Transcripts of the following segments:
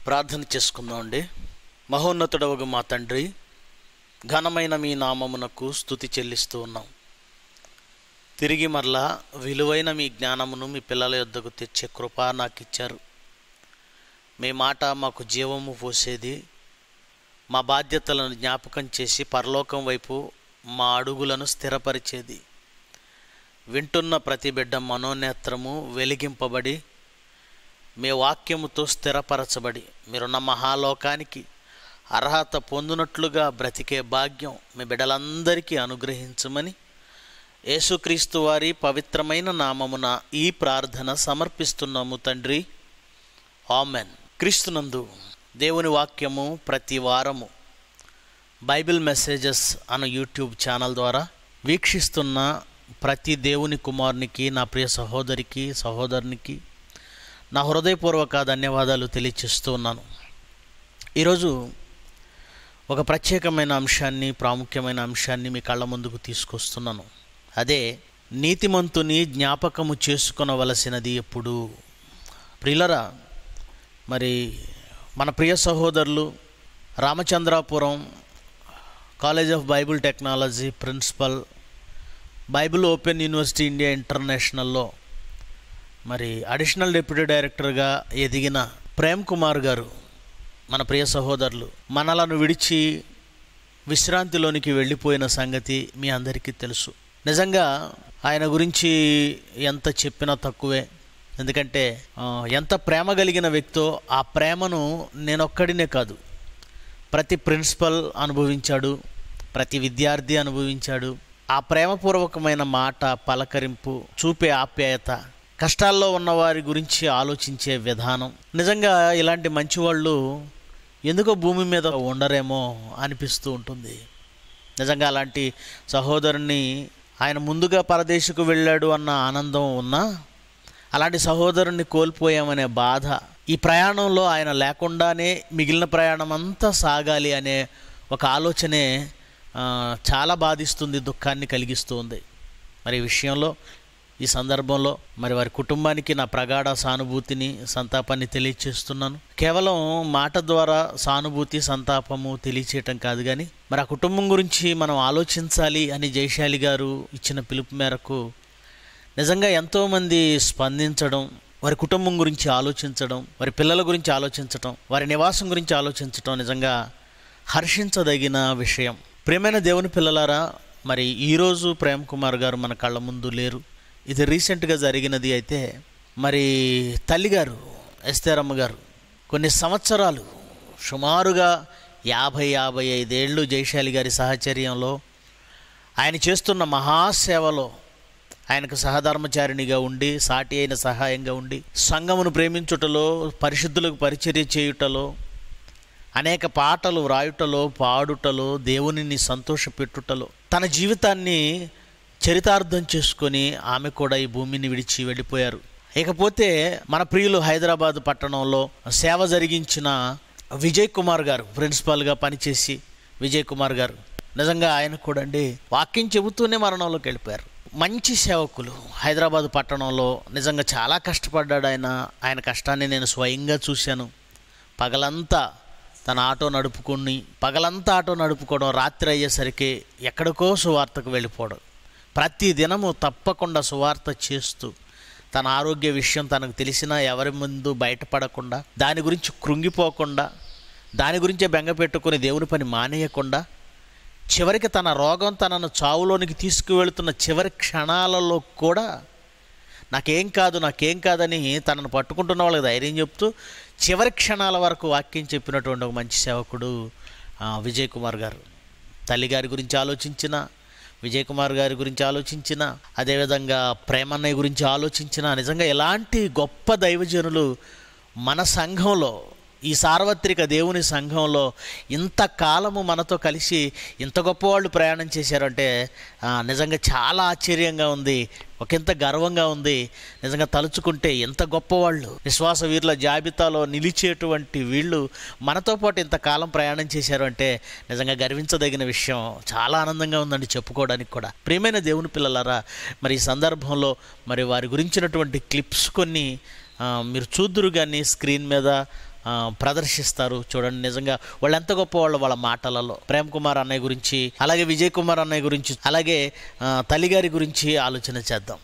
ప్రార్థన చేసుకుందాం అండి మహోన్నతుడవగు మా తండ్రి ఘనమైన మీ నామమునకు స్థుతి చెల్లిస్తూ ఉన్నాం తిరిగి మరలా విలువైన మీ జ్ఞానమును మీ పిల్లల యొద్దకు తెచ్చే కృప నాకు ఇచ్చారు మీ మాట మాకు జీవము పోసేది మా బాధ్యతలను జ్ఞాపకం చేసి పరలోకం వైపు మా అడుగులను స్థిరపరిచేది వింటున్న ప్రతి బిడ్డ మనోనేత్రము వెలిగింపబడి మీ వాక్యముతో స్థిరపరచబడి మీరున్న మహాలోకానికి అర్హత పొందినట్లుగా బ్రతికే భాగ్యం మీ బిడ్డలందరికీ అనుగ్రహించమని యేసుక్రీస్తు వారి పవిత్రమైన నామమున ఈ ప్రార్థన సమర్పిస్తున్నాము తండ్రి ఆమెన్ క్రీస్తునందు దేవుని వాక్యము ప్రతి వారము బైబిల్ మెసేజెస్ అన్న యూట్యూబ్ ఛానల్ ద్వారా వీక్షిస్తున్న ప్రతి దేవుని కుమారునికి నా ప్రియ సహోదరికి సహోదరునికి నా హృదయపూర్వక ధన్యవాదాలు తెలియచేస్తూ ఉన్నాను ఈరోజు ఒక ప్రత్యేకమైన అంశాన్ని ప్రాముఖ్యమైన అంశాన్ని మీ కళ్ళ ముందుకు తీసుకొస్తున్నాను అదే నీతిమంతుని జ్ఞాపకము చేసుకొనవలసినది ఎప్పుడు ప్రియులరా మరి మన ప్రియ సహోదరులు Ramachandrapuram college of Bible technology principal Bible open university India ఇంటర్నేషనల్లో మరి అడిషనల్ డిప్యూటీ డైరెక్టర్గా ఎదిగిన ప్రేమ్ కుమార్ గారు మన ప్రియ సహోదరులు మనలను విడిచి విశ్రాంతిలోనికి వెళ్ళిపోయిన సంగతి మీ అందరికీ తెలుసు నిజంగా ఆయన గురించి ఎంత చెప్పినా తక్కువే ఎందుకంటే ఆ, ఎంత ప్రేమ కలిగిన వ్యక్తో ఆ ప్రేమను నేనొక్కడినే కాదు ప్రతి ప్రిన్సిపల్ అనుభవించాడు ప్రతి విద్యార్థి అనుభవించాడు ఆ ప్రేమపూర్వకమైన మాట పలకరింపు చూపే ఆప్యాయత కష్టాల్లో ఉన్న వారి గురించి ఆలోచించే విధానం నిజంగా ఇలాంటి మంచి వాళ్ళు ఎందుకో భూమి మీద ఉండరేమో అనిపిస్తూ ఉంటుంది నిజంగా అలాంటి సహోదరుని ఆయన ముందుగా పరదేశకు వెళ్ళాడు అన్న ఆనందం ఉన్నా అలాంటి సహోదరుణ్ణి కోల్పోయామనే బాధ ఈ ప్రయాణంలో ఆయన లేకుండానే మిగిలిన ప్రయాణం అంతా సాగాలి అనే ఒక ఆలోచనే ఆ, చాలా బాధిస్తుంది దుఃఖాన్ని కలిగిస్తుంది మరి ఈ విషయంలో ఈ సందర్భంలో మరి వారి కుటుంబానికి నా ప్రగాఢ సానుభూతిని సంతాపాన్ని తెలియచేస్తున్నాను కేవలం మాట ద్వారా సానుభూతి సంతాపము తెలియచేయటం కాదు కానీ మరి ఆ కుటుంబం గురించి మనం ఆలోచించాలి అని జయశాలి గారు ఇచ్చిన పిలుపు మేరకు నిజంగా ఎంతోమంది స్పందించడం వారి కుటుంబం గురించి ఆలోచించడం వారి పిల్లల గురించి ఆలోచించడం వారి నివాసం గురించి ఆలోచించడం నిజంగా హర్షించదగిన విషయం ప్రేమైన దేవుని పిల్లలారా మరి ఈరోజు ప్రేమ్ కుమార్ గారు మన కళ్ళ ముందు లేరు ఇది రీసెంట్గా జరిగినది అయితే మరి తల్లిగారు ఎస్తేరమ్మ గారు కొన్ని సంవత్సరాలు సుమారుగా యాభై యాభై ఐదేళ్ళు జయశాలి గారి సహచర్యంలో ఆయన చేస్తున్న మహాసేవలో ఆయనకు సహధర్మచారిణిగా ఉండి సాటి అయిన సహాయంగా ఉండి సంఘమును ప్రేమించుటలో పరిశుద్ధులకు పరిచర్య చేయుటలో అనేక పాటలు వ్రాయుటలో పాడుటలో దేవునిని సంతోషపెట్టుటలో తన జీవితాన్ని చరితార్థం చేసుకొని ఆమె కూడా ఈ భూమిని విడిచి వెళ్ళిపోయారు ఇకపోతే మన ప్రియులు హైదరాబాద్ పట్టణంలో సేవ జరిగించిన విజయ్ కుమార్ గారు ప్రిన్సిపాల్గా పనిచేసి విజయ్ కుమార్ గారు నిజంగా ఆయన కూడా అండి వాక్యం చెబుతూనే మరణంలోకి వెళ్ళిపోయారు మంచి సేవకులు హైదరాబాద్ పట్టణంలో నిజంగా చాలా కష్టపడ్డాడు ఆయన ఆయన కష్టాన్ని నేను స్వయంగా చూశాను పగలంతా తన ఆటో నడుపుకుని పగలంతా ఆటో నడుపుకోవడం రాత్రి అయ్యేసరికి ఎక్కడికో సువార్తకు వెళ్ళిపోవడం ప్రతి దినము తప్పకుండా సువార్త చేస్తూ తన ఆరోగ్య విషయం తనకు తెలిసినా ఎవరి ముందు బయటపడకుండా దాని గురించి కృంగిపోకుండా దాని గురించే బెంగ పెట్టుకుని దేవుని పని మానేయకుండా చివరికి తన రోగం తనను చావులోనికి తీసుకువెళుతున్న చివరి క్షణాలలో కూడా నాకేం కాదు నాకేం కాదని తనను పట్టుకుంటున్న వాళ్ళకి ధైర్యం చెప్తూ చివరి క్షణాల వరకు వాక్యం చెప్పినటువంటి ఒక మంచి సేవకుడు ఆ, విజయ్ కుమార్ గారు తల్లిగారి గురించి ఆలోచించిన విజయ్ కుమార్ గారి గురించి ఆలోచించిన అదేవిధంగా ప్రేమన్నయ్య గురించి ఆలోచించిన నిజంగా ఎలాంటి గొప్ప దైవజనులు మన సంఘంలో ఈ సార్వత్రిక దేవుని సంఘంలో ఇంతకాలము మనతో కలిసి ఇంత గొప్పవాళ్ళు ప్రయాణం చేశారంటే ఆ, నిజంగా చాలా ఆశ్చర్యంగా ఉంది ఒకంత గర్వంగా ఉంది నిజంగా తలుచుకుంటే ఎంత గొప్పవాళ్ళు విశ్వాస వీరుల జాబితాలో నిలిచేటువంటి వీళ్ళు మనతో పాటు ఇంతకాలం ప్రయాణం చేశారు అంటే నిజంగా గర్వించదగిన విషయం చాలా ఆనందంగా ఉందండి చెప్పుకోవడానికి కూడా ప్రియమైన దేవుని పిల్లలారా మరి ఈ సందర్భంలో మరి వారి గురించినటువంటి క్లిప్స్ కొన్ని ఆ, మీరు చూద్దురు కానీ స్క్రీన్ మీద ఆ, ప్రదర్శిస్తారు చూడండి నిజంగా వాళ్ళు ఎంత గొప్ప వాళ్ళు వాళ్ళ మాటలలో ప్రేమ్ కుమార్ అన్నయ్య గురించి అలాగే విజయ్ కుమార్ అన్నయ్య గురించి అలాగే ఆ, తల్లిగారి గురించి ఆలోచన చేద్దాం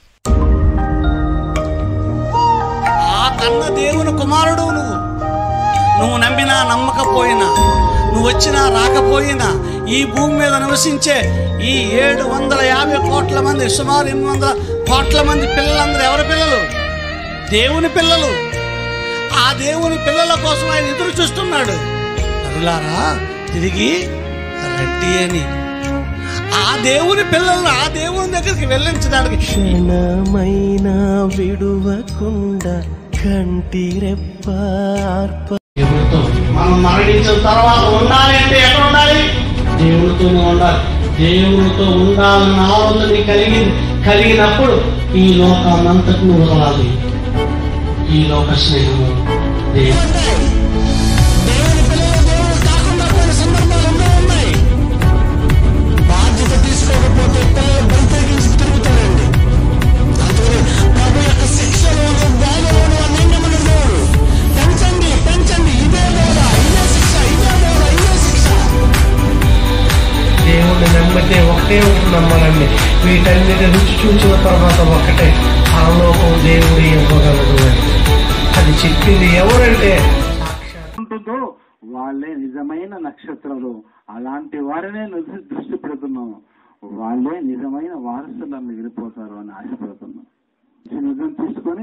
ఆ కన్న దేవుని కుమారుడు నువ్వు నువ్వు నమ్మినా నమ్మకపోయినా నువ్వు వచ్చినా రాకపోయినా ఈ భూమి మీద నివసించే ఈ ఏడు వందల యాభై కోట్ల మంది సుమారు ఎనిమిది వందల కోట్ల మంది పిల్లలందరూ ఎవరి పిల్లలు దేవుని పిల్లలు ఆ దేవుని పిల్లల కోసం ఆయన ఎదురు చూస్తున్నాడు నరులారా తిరిగి రండి అని ఆ దేవుని పిల్లలను ఆ దేవుని దగ్గరికి వెళ్ళించడానికి క్షణమైనా విడువకుండా కంటి రెప్పార్ప దేవుడితో మనం మరణించిన తర్వాత ఉండాలి అంటే ఎక్కడ ఉండాలి దేవుడితోనే ఉండాలి దేవుడితో ఉండాలన్న ఆలోచన కలిగింది కలిగినప్పుడు ఈ లోకాన్నంతకు వదలాలి ఈ లోక స్నేహము దేవుడు దేవుని పిల్లలు దేవుడు కాకుండా పోయిన సందర్భాలు ఎన్నో ఉన్నాయి బాధ్యత తీసుకోకపోతే పిల్లలు బయటగించి తిరుగుతారండి అందుకని ప్రభు యొక్క శిక్షలోను బాధలోను అన్నింటిని దేవుడు పెంచండి పెంచండి ఇదే బోధ ఇదే శిక్ష ఇదే బోధ ఇదే శిక్ష దేవుణ్ణి నమ్మితే ఒకటే ఒకటి నమ్మాలండి వీటన్నిటి రుచి చూసిన తర్వాత ఒకటే పరలోకం దేవుడు ఇవ్వగలడు అని అది చెప్పింది ఎవరంటే ఉంటుందో వాళ్ళే నిజమైన నక్షత్రాలు అలాంటి వారినే దృష్టి- దృష్టి పెడుతున్నాము వాళ్ళే నిజమైన వారసులను మిగిలిపోతారు అని ఆశపడుతున్నాం ఈ నిజం తీసుకొని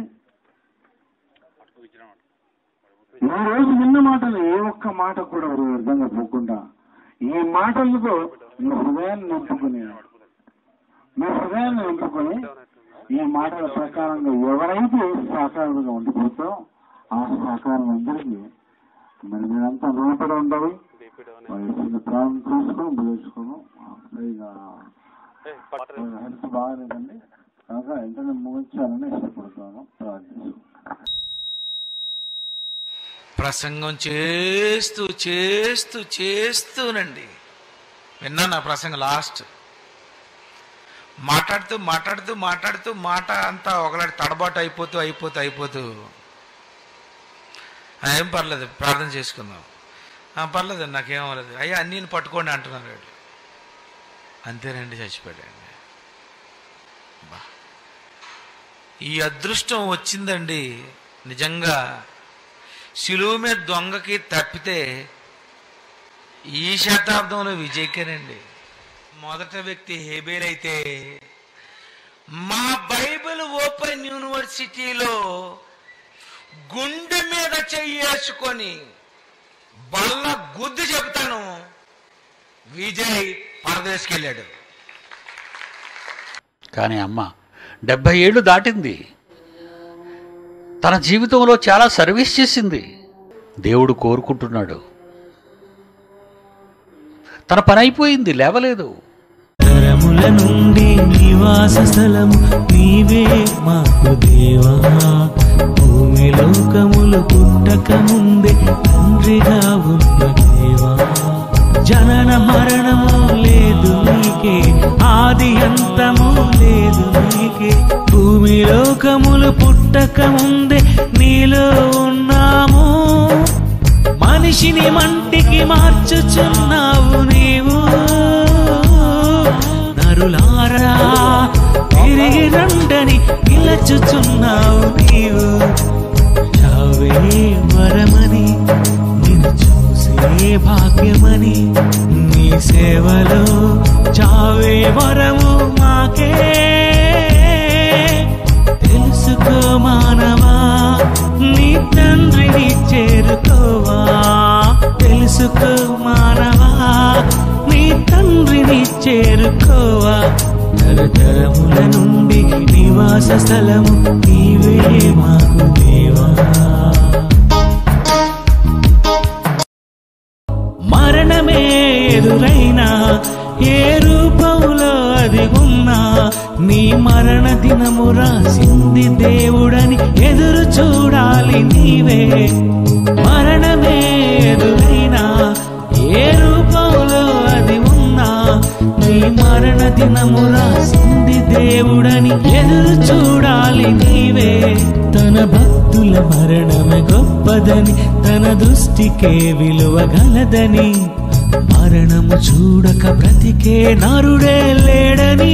ఈ రోజు విన్న మాటలు ఏ ఒక్క మాట కూడా అర్థంగా పోకుండా ఈ మాటలతో మీ హృదయాన్ని నింపుకుని మీ హృదయాన్ని నింపుకొని ఈ మాటల ప్రకారంగా ఎవరైతే సాకారంగా ఉండిపోతారో ఆ సహకారం అందరికీ మరి మీరంతా రుణపడి ఉండాలి వయసుని ప్రాణం చేసుకుని బుధించుకున్నాం ఇక హెల్త్ బాగాలేదండి కనుక వెంటనే ముగించాలని ఇష్టపడుతున్నాను ప్రార్థిస్తున్నాను ప్రసంగం చేస్తూ చేస్తూ చేస్తూనండి విన్నా నా ప్రసంగం లాస్ట్ మాట్లాడుతూ మాట్లాడుతూ మాట్లాడుతూ మాట అంతా ఒకలాంటి తడబాటు అయిపోతూ అయిపోతూ అయిపోతూ "ఆ, ఏం పర్లేదు ప్రార్థన చేసుకుందాం "ఆ, పర్లేదు నాకేం అవ్వలేదు అయ్యా అన్నీని పట్టుకోండి అంటున్నారు వీడు అంతేనండి చచ్చిపోయాడండి బా ఈ అదృష్టం వచ్చిందండి నిజంగా శిలువ మీద దొంగకి తప్పితే ఈ శతాబ్దంలో విజయ్కేనండి మొదట వ్యక్తి హేబేల్ అయితే మా బైబిల్ ఓపెన్ యూనివర్సిటీలో గుండె మీద చెయ్యేసుకొని బల్ల గుద్దు చెబుతాను విజయ్ పరదేశ్కి వెళ్ళాడు కానీ అమ్మ డెబ్భై ఏళ్ళు దాటింది తన జీవితంలో చాలా సర్వీస్ చేసింది దేవుడు కోరుకుంటున్నాడు తన పని అయిపోయింది లేవలేదు తరముల నుండి నివాస స్థలము నీవే మాకు దేవా భూమి లోకములు పుట్టక ముందే తండ్రిగా ఉన్న దేవా జనన మరణము లేదు నీకే ఆది అంతము లేదు నీకే భూమి లోకములు పుట్టక ముందే నీలో ఉన్నాము మనిషిని మంటికి మార్చుచున్నావు నీవు నరులారా తిరిగి రండని పిలచుచున్నావు నీవు చావే వరమని నిన్ను చూసే భాగ్యమని నీ సేవలో చావే వరము మాకే తెలుసుకో మానవా నీ తండ్రిని చేరుకోవా తెలుసుకో మానవా నీ తండ్రిని చేరుకోవా తరతరముల నుండి నివాస స్థలము నీవే మాకు దేవా మరణమే ఎదురైనా ఏ రూపంలో అది ఉన్నా నీ మరణ దినము రాసింది దేవుడని ఎదురు చూడాలి నీవే మరణమే ఎదురైనా ఏ రూపంలో అది ఉన్నా నీ మరణ దినము రాసింది దేవుడని ఎదురు చూడాలి నీవే తన భక్తుల మరణమే గొప్ప కాదని తన దృష్టికే విలువ గలదని మరణము చూడక బ్రతికే నరుడే లేడని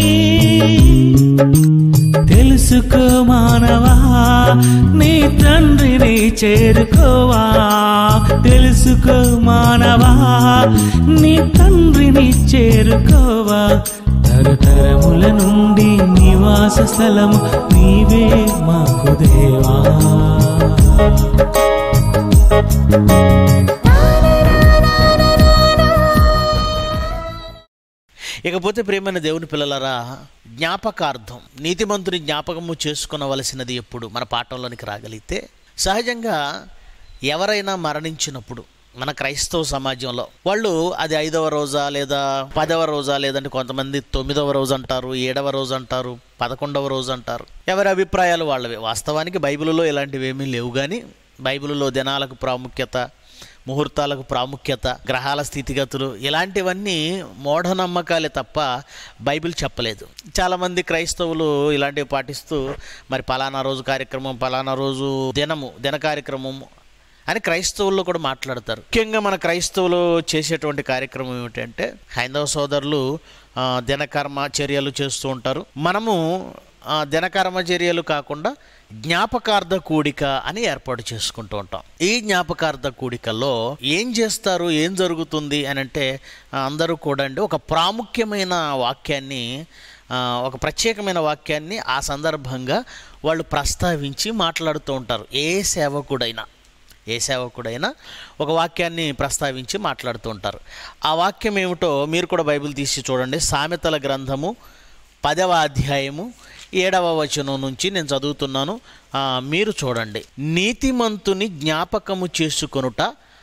తెలుసుకో మానవా నీ తండ్రిని చేరుకోవా తెలుసుకో మానవా నీ తండ్రిని చేరుకోవా తరతరముల నుండి నివాస స్థలము నీవే మాకు దేవా ఇకపోతే ప్రేమైన దేవుని పిల్లలరా జ్ఞాపకార్థం నీతిమంతుని జ్ఞాపకము చేసుకునవలసినది ఎప్పుడు మన పాఠంలోనికి రాగలిగితే సహజంగా ఎవరైనా మరణించినప్పుడు మన క్రైస్తవ సమాజంలో వాళ్ళు అది ఐదవ రోజా లేదా పదవ రోజా లేదంటే కొంతమంది తొమ్మిదవ రోజు అంటారు ఏడవ రోజు అంటారు పదకొండవ రోజు అంటారు ఎవరి అభిప్రాయాలు వాళ్ళవే వాస్తవానికి బైబిల్లో ఇలాంటివి ఏమీ లేవు కానీ బైబిల్లో దినాలకు ప్రాముఖ్యత ముహూర్తాలకు ప్రాముఖ్యత గ్రహాల స్థితిగతులు ఇలాంటివన్నీ మూఢనమ్మకాలే తప్ప బైబిల్ చెప్పలేదు చాలామంది క్రైస్తవులు ఇలాంటివి పాటిస్తూ మరి పలానా రోజు కార్యక్రమం పలానా రోజు దినము దిన కార్యక్రమం అని క్రైస్తవుల్లో కూడా మాట్లాడతారు ముఖ్యంగా మన క్రైస్తవులు చేసేటువంటి కార్యక్రమం ఏమిటంటే హైందవ సోదరులు ఆ, దినకర్మ చర్యలు చేస్తూ ఉంటారు మనము ఆ, దినకర్మ చర్యలు కాకుండా జ్ఞాపకార్థ కూడిక అని ఏర్పాటు చేసుకుంటూ ఉంటాం ఈ జ్ఞాపకార్థ కూడికలో ఏం చేస్తారు ఏం జరుగుతుంది అని అంటే ఆ, అందరూ కూడా అండి ఒక ప్రాముఖ్యమైన వాక్యాన్ని ఆ, ఒక ప్రత్యేకమైన వాక్యాన్ని ఆ సందర్భంగా వాళ్ళు ప్రస్తావించి మాట్లాడుతూ ఉంటారు ఏ సేవకుడైనా ఏ సేవకుడైనా ఒక వాక్యాన్ని ప్రస్తావించి మాట్లాడుతూ ఉంటారు ఆ వాక్యం ఏమిటో మీరు కూడా బైబిల్ తీసి చూడండి సామెతల గ్రంథము పదవ అధ్యాయము ఏడవ వచనం నుంచి నేను చదువుతున్నాను ఆ, మీరు చూడండి నీతిమంతుని జ్ఞాపకము చేసుకొనుట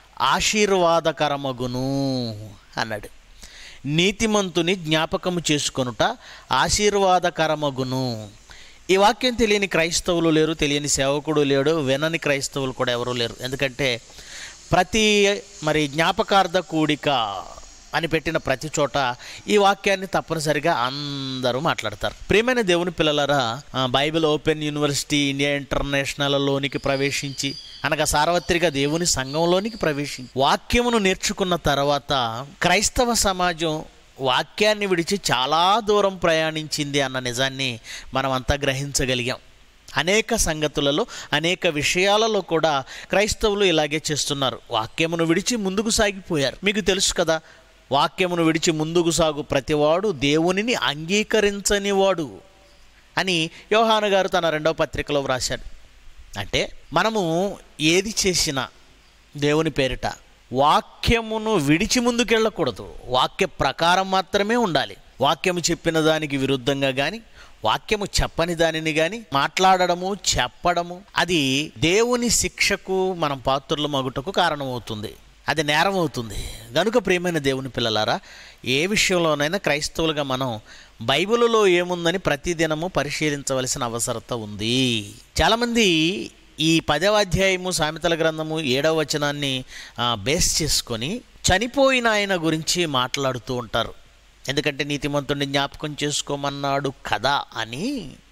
ఆశీర్వాదకరమగును అన్నాడు నీతిమంతుని జ్ఞాపకము చేసుకొనుట ఆశీర్వాదకరమగును ఈ వాక్యం తెలియని క్రైస్తవులు లేరు తెలియని సేవకుడు లేడు వినని క్రైస్తవులు కూడా ఎవరూ లేరు ఎందుకంటే ప్రతి మరి జ్ఞాపకార్థ కూడిక అని పెట్టిన ప్రతి చోట ఈ వాక్యాన్ని తప్పనిసరిగా అందరూ మాట్లాడతారు ప్రియమైన దేవుని పిల్లలరా ఆ, బైబిల్ ఓపెన్ యూనివర్సిటీ ఇండియా ఇంటర్నేషనల్లోనికి ప్రవేశించి అనగా సార్వత్రిక దేవుని సంఘంలోనికి ప్రవేశించి వాక్యమును నేర్చుకున్న తర్వాత క్రైస్తవ సమాజం వాక్యాన్ని విడిచి చాలా దూరం ప్రయాణించింది అన్న నిజాన్ని మనం అంతా గ్రహించగలిగాం అనేక సంగతులలో అనేక విషయాలలో కూడా క్రైస్తవులు ఇలాగే చేస్తున్నారు వాక్యమును విడిచి ముందుకు సాగిపోయారు మీకు తెలుసు కదా వాక్యమును విడిచి ముందుకు సాగు ప్రతివాడు దేవునిని అంగీకరించని వాడు అని యోహాను గారు తన రెండవ పత్రికలో వ్రాశాడు అంటే మనము ఏది చేసినా దేవుని పేరిట వాక్యమును విడిచి ముందుకెళ్ళకూడదు వాక్య ప్రకారం మాత్రమే ఉండాలి వాక్యము చెప్పిన దానికి విరుద్ధంగా కానీ వాక్యము చెప్పని దానిని కానీ మాట్లాడడము చెప్పడము అది దేవుని శిక్షకు మనం పాత్రలు మగుటకు కారణమవుతుంది అది నేరం అవుతుంది గనుక ప్రియమైన దేవుని పిల్లలారా ఏ విషయంలోనైనా క్రైస్తవులుగా మనం బైబిలులో ఏముందని ప్రతిదినము పరిశీలించవలసిన అవసరత ఉంది చాలామంది ఈ పదవ అధ్యాయము సామెతల గ్రంథము ఏడవ వచనాన్ని ఆ, బేస్ చేసుకొని చనిపోయిన ఆయన గురించి మాట్లాడుతూ ఉంటారు ఎందుకంటే నీతిమంతుడిని జ్ఞాపకం చేసుకోమన్నాడు కదా అని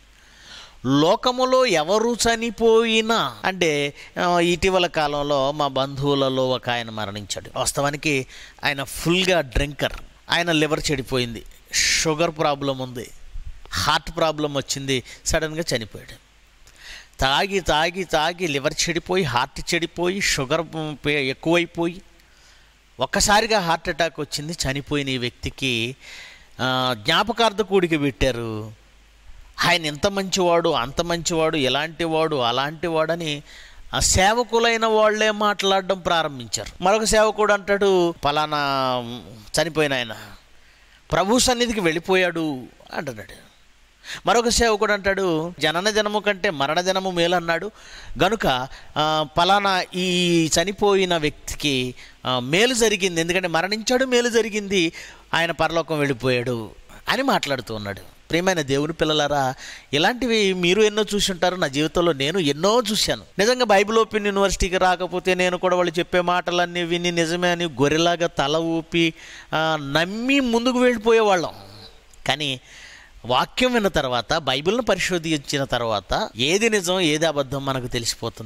లోకములో ఎవరు చనిపోయినా అంటే ఆ, ఇటీవల కాలంలో మా బంధువులలో ఒక ఆయన మరణించాడు వాస్తవానికి ఆయన ఫుల్గా డ్రింకర్ ఆయన లివర్ చెడిపోయింది షుగర్ ప్రాబ్లం ఉంది హార్ట్ ప్రాబ్లం వచ్చింది సడన్గా చనిపోయాడు తాగి తాగి తాగి లివర్ చెడిపోయి హార్ట్ చెడిపోయి షుగర్ పే- ఎక్కువైపోయి ఒక్కసారిగా హార్ట్ అటాక్ వచ్చింది చనిపోయిన ఈ వ్యక్తికి ఆ, జ్ఞాపకార్థ కూడికి పెట్టారు ఆయన ఎంత మంచివాడు అంత మంచివాడు ఎలాంటి వాడు అలాంటి వాడని ఆ సేవకులైన వాళ్ళే మాట్లాడడం ప్రారంభించారు మరొక సేవకుడు అంటాడు పలానా చనిపోయిన ఆయన ప్రభు సన్నిధికి వెళ్ళిపోయాడు అంటున్నాడు మరొక సేవకుడు అంటాడు జనన జనము కంటే మరణ జనము మేలు అన్నాడు గనుక ఆ, పలానా ఈ చనిపోయిన వ్యక్తికి ఆ, మేలు జరిగింది ఎందుకంటే మరణించాడు మేలు జరిగింది ఆయన పరలోకం వెళ్ళిపోయాడు అని మాట్లాడుతూ ఉన్నాడు ప్రియమైన దేవుని పిల్లలారా ఇలాంటివి మీరు ఎన్నో చూసి ఉంటారు నా జీవితంలో నేను ఎన్నో చూశాను నిజంగా బైబిల్ ఓపెన్ యూనివర్సిటీకి రాకపోతే నేను కూడా వాళ్ళు చెప్పే మాటలన్నీ విని నిజమే అని గొర్రెలాగా తల ఊపి ఆ, నమ్మి ముందుకు వెళ్ళిపోయేవాళ్ళం కానీ వాక్యం విన్న తర్వాత బైబిల్ను పరిశోధించిన తర్వాత ఏది నిజం ఏది అబద్ధం మనకు తెలిసిపోతుంది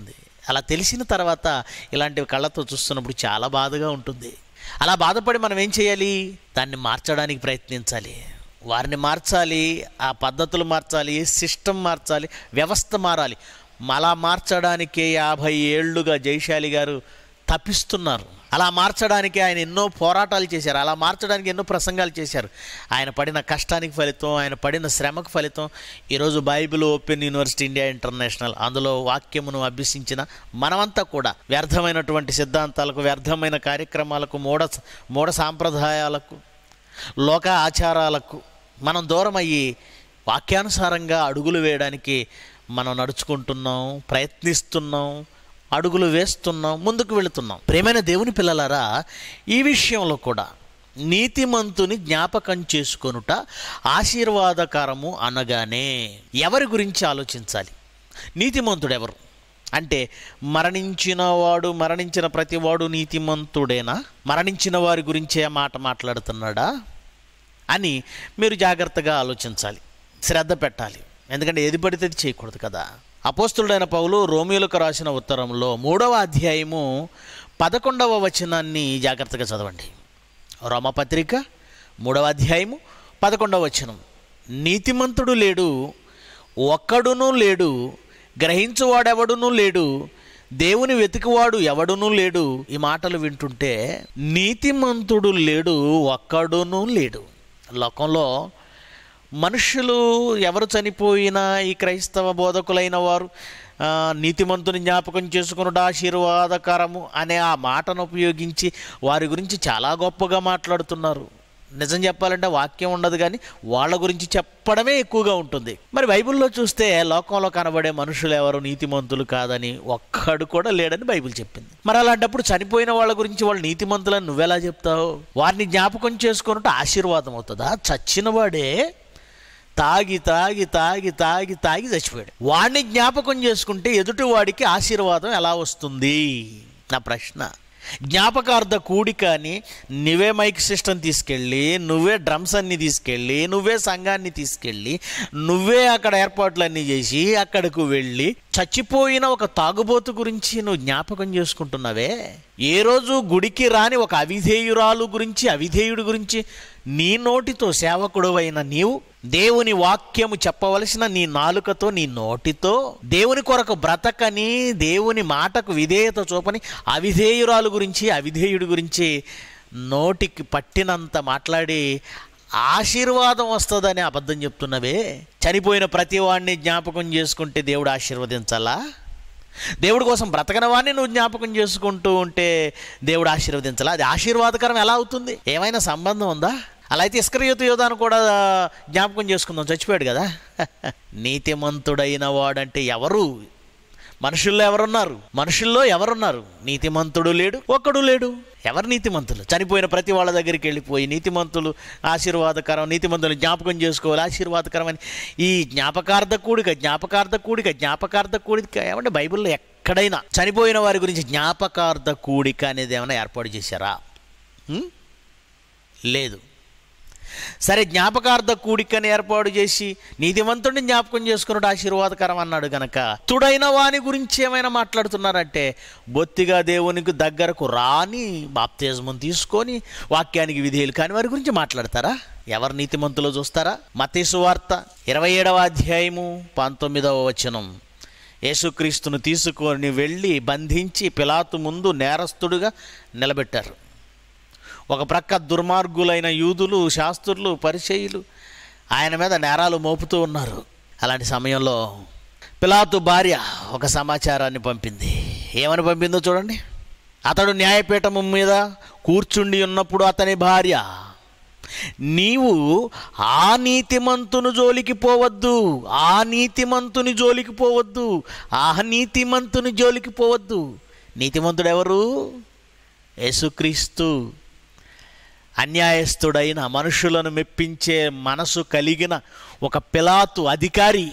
అలా తెలిసిన తర్వాత ఇలాంటివి కళ్ళతో చూస్తున్నప్పుడు చాలా బాధగా ఉంటుంది అలా బాధపడి మనం ఏం చేయాలి దాన్ని మార్చడానికి ప్రయత్నించాలి వారిని మార్చాలి ఆ పద్ధతులు మార్చాలి సిస్టమ్ మార్చాలి వ్యవస్థ మారాలి అలా మార్చడానికే యాభై ఏళ్ళుగా జైశాలి గారు తప్పిస్తున్నారు అలా మార్చడానికి ఆయన ఎన్నో పోరాటాలు చేశారు అలా మార్చడానికి ఎన్నో ప్రసంగాలు చేశారు ఆయన పడిన కష్టానికి ఫలితం ఆయన పడిన శ్రమకు ఫలితం ఈరోజు Bible open university India international అందులో వాక్యమును అభ్యసించిన మనమంతా కూడా వ్యర్థమైనటువంటి సిద్ధాంతాలకు వ్యర్థమైన కార్యక్రమాలకు మూఢ మూఢ సాంప్రదాయాలకు లోక ఆచారాలకు మనం దూరం అయ్యి వాక్యానుసారంగా అడుగులు వేయడానికి మనం నడుచుకుంటున్నాం ప్రయత్నిస్తున్నాం అడుగులు వేస్తున్నాం ముందుకు వెళుతున్నాం ప్రేమైన దేవుని పిల్లలారా ఈ విషయంలో కూడా నీతిమంతుని జ్ఞాపకం చేసుకొనుట ఆశీర్వాదకరము అనగానే ఎవరి గురించి ఆలోచించాలి నీతిమంతుడు ఎవరు అంటే మరణించిన వాడు మరణించిన ప్రతివాడు నీతిమంతుడేనా మరణించిన వారి గురించే ఆ మాట మాట్లాడుతున్నాడా అని మీరు జాగ్రత్తగా ఆలోచించాలి శ్రద్ధ పెట్టాలి ఎందుకంటే ఏది పడితే అది చేయకూడదు కదా అపోస్తుడైన పౌలు రోమియోలకు రాసిన ఉత్తరంలో మూడవ అధ్యాయము పదకొండవ వచనాన్ని జాగ్రత్తగా చదవండి రోమపత్రిక మూడవ అధ్యాయము పదకొండవ వచనం నీతిమంతుడు లేడు ఒక్కడునూ లేడు గ్రహించువాడెవడునూ లేడు దేవుని వెతికివాడు ఎవడునూ లేడు ఈ మాటలు వింటుంటే నీతిమంతుడు లేడు ఒక్కడునూ లేడు లోకంలో మనుషులు ఎవరు చనిపోయినా ఈ క్రైస్తవ బోధకులైన వారు ఆ, నీతిమంతుని జ్ఞాపకం చేసుకున్నట ఆశీర్వాదకరము అనే ఆ మాటను ఉపయోగించి వారి గురించి చాలా గొప్పగా మాట్లాడుతున్నారు నిజం చెప్పాలంటే వాక్యం ఉండదు కానీ వాళ్ళ గురించి చెప్పడమే ఎక్కువగా ఉంటుంది మరి బైబిల్లో చూస్తే లోకంలో కనబడే మనుషులు ఎవరు నీతిమంతులు కాదని ఒక్కడు కూడా లేడని బైబిల్ చెప్పింది మరి అలాంటప్పుడు చనిపోయిన వాళ్ళ గురించి వాళ్ళు నీతిమంతులని నువ్వెలా చెప్తావు వారిని జ్ఞాపకం చేసుకున్నట్టు ఆశీర్వాదం అవుతుందా చచ్చిన వాడే తాగి తాగి తాగి తాగి తాగి చచ్చిపోయాడు వాడిని జ్ఞాపకం చేసుకుంటే ఎదుటి వాడికి ఆశీర్వాదం ఎలా వస్తుంది నా ప్రశ్న జ్ఞాపకార్థ కూడిక అని నువ్వే మైక్ సిస్టమ్ తీసుకెళ్ళి నువ్వే డ్రమ్స్ అన్ని తీసుకెళ్ళి నువ్వే సంఘాన్ని తీసుకెళ్ళి నువ్వే అక్కడ ఏర్పాట్లన్నీ చేసి అక్కడకు వెళ్ళి చచ్చిపోయిన ఒక తాగుబోతు గురించి నువ్వు జ్ఞాపకం చేసుకుంటున్నావే ఏ రోజు గుడికి రాని ఒక అవిధేయురాలు గురించి అవిధేయుడి గురించి నీ నోటితో సేవకుడు అయిన నీవు దేవుని వాక్యము చెప్పవలసిన నీ నాలుకతో నీ నోటితో దేవుని కొరకు బ్రతకని దేవుని మాటకు విధేయత చూపని అవిధేయురాలు గురించి అవిధేయుడి గురించి నోటికి పట్టినంత మాట్లాడి ఆశీర్వాదం వస్తుందని అబద్ధం చెప్తున్నవే చనిపోయిన ప్రతి వాడిని జ్ఞాపకం చేసుకుంటే దేవుడు ఆశీర్వదించాలా దేవుడి కోసం బ్రతకని వాడిని నువ్వు జ్ఞాపకం చేసుకుంటూ ఉంటే దేవుడు ఆశీర్వదించాలా అది ఆశీర్వాదకరం ఎలా అవుతుంది ఏమైనా సంబంధం ఉందా అలా అయితే ఇస్కరయోతు యోధాను కూడా జ్ఞాపకం చేసుకుందాం చచ్చిపోయాడు కదా నీతిమంతుడైన వాడంటే ఎవరు మనుషుల్లో ఎవరున్నారు మనుషుల్లో ఎవరున్నారు నీతిమంతుడు లేడు ఒక్కడు లేడు ఎవరు నీతిమంతులు చనిపోయిన ప్రతి వాళ్ళ దగ్గరికి వెళ్ళిపోయి నీతిమంతులు ఆశీర్వాదకరం నీతిమంతులు జ్ఞాపకం చేసుకోవాలి ఆశీర్వాదకరం అని ఈ జ్ఞాపకార్థ కూడిక జ్ఞాపకార్థ కూడిక జ్ఞాపకార్థ కూడిక ఏమంటే బైబిల్లో ఎక్కడైనా చనిపోయిన వారి గురించి జ్ఞాపకార్థ కూడిక అనేది ఏమైనా ఏర్పాటు చేశారా ఉం? లేదు సరే జ్ఞాపకార్థ కూడికని ఏర్పాటు చేసి నీతిమంతుడిని జ్ఞాపకం చేసుకున్నట్టు ఆశీర్వాదకరం అన్నాడు గనక తుడైన వాని గురించి ఏమైనా మాట్లాడుతున్నారంటే బొత్తిగా దేవునికి దగ్గరకు రాని బాప్తిజమం తీసుకొని వాక్యానికి విధేయులు కాని వారి గురించి మాట్లాడతారా ఎవరు నీతిమంతులో చూస్తారా మతేసు వార్త ఇరవై ఏడవ అధ్యాయము పంతొమ్మిదవ వచనం యేసుక్రీస్తును తీసుకొని వెళ్ళి బంధించి పిలాతు ముందు నేరస్తుడుగా నిలబెట్టారు ఒక ప్రక్క దుర్మార్గులైన యూదులు శాస్త్రులు పరిచయులు ఆయన మీద నేరాలు మోపుతూ ఉన్నారు అలాంటి సమయంలో పిలాతు భార్య ఒక సమాచారాన్ని పంపింది ఏమని పంపిందో చూడండి అతడు న్యాయపీఠము మీద కూర్చుండి ఉన్నప్పుడు అతని భార్య నీవు ఆ నీతిమంతుని జోలికి పోవద్దు ఆ నీతిమంతుని జోలికి పోవద్దు ఆ నీతిమంతుని జోలికి పోవద్దు నీతిమంతుడు ఎవరు యేసుక్రీస్తు అన్యాయస్తుడైన మనుషులను మెప్పించే మనసు కలిగిన ఒక పిలాతు అధికారి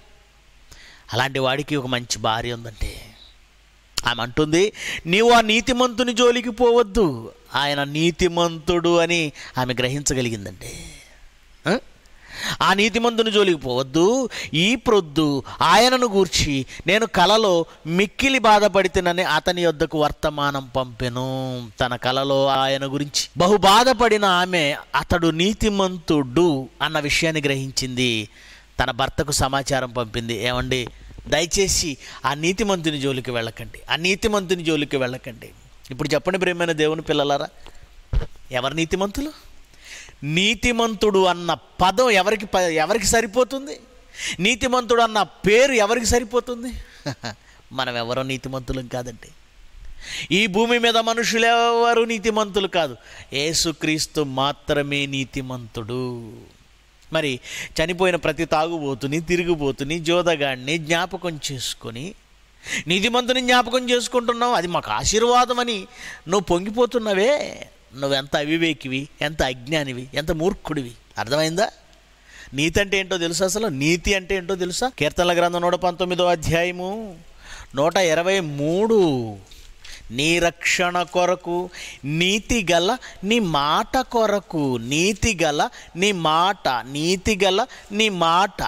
అలాంటి వాడికి ఒక మంచి భార్య ఉందంటే ఆమె అంటుంది నీవు ఆ నీతిమంతుని జోలికి పోవద్దు ఆయన నీతిమంతుడు అని ఆమె గ్రహించగలిగిందండి ఆ? ఆ నీతిమంతుని జోలికి పోవద్దు ఈ ప్రొద్దు ఆయనను గూర్చి నేను కలలో మిక్కిలి బాధపడితేనని అతని యొద్దకు వర్తమానం పంపెను తన కలలో ఆయన గురించి బహు బాధపడిన ఆమె అతడు నీతిమంతుడు అన్న విషయాన్ని గ్రహించింది తన భర్తకు సమాచారం పంపింది ఏమండి దయచేసి ఆ నీతిమంతుని జోలికి వెళ్ళకండి ఆ నీతిమంతుని జోలికి వెళ్ళకండి ఇప్పుడు చెప్పండి ప్రేమైన దేవుని పిల్లలారా ఎవరు నీతిమంతులు నీతిమంతుడు అన్న పదం ఎవరికి ప- ఎవరికి సరిపోతుంది నీతిమంతుడు అన్న పేరు ఎవరికి సరిపోతుంది మనం ఎవరో నీతిమంతులం కాదండి ఈ భూమి మీద మనుషులు ఎవరు నీతిమంతులు కాదు యేసుక్రీస్తు మాత్రమే నీతిమంతుడు మరి చనిపోయిన ప్రతి తాగుబోతుని తిరిగిపోతుని జోదగాడిని జ్ఞాపకం చేసుకొని నీతిమంతుని జ్ఞాపకం చేసుకుంటున్నావు అది మాకు ఆశీర్వాదం అని నువ్వు పొంగిపోతున్నావే నువ్వెంత అవివేకివి ఎంత అజ్ఞానివి ఎంత మూర్ఖుడివి అర్థమైందా నీతి అంటే ఏంటో తెలుసా అసలు నీతి అంటే ఏంటో తెలుసా కీర్తనల గ్రంథం నూట పంతొమ్మిదో అధ్యాయము నూట ఇరవై మూడు నీ రక్షణ కొరకు నీతి గల నీ మాట కొరకు నీతి గల నీ మాట నీతి గల నీ మాట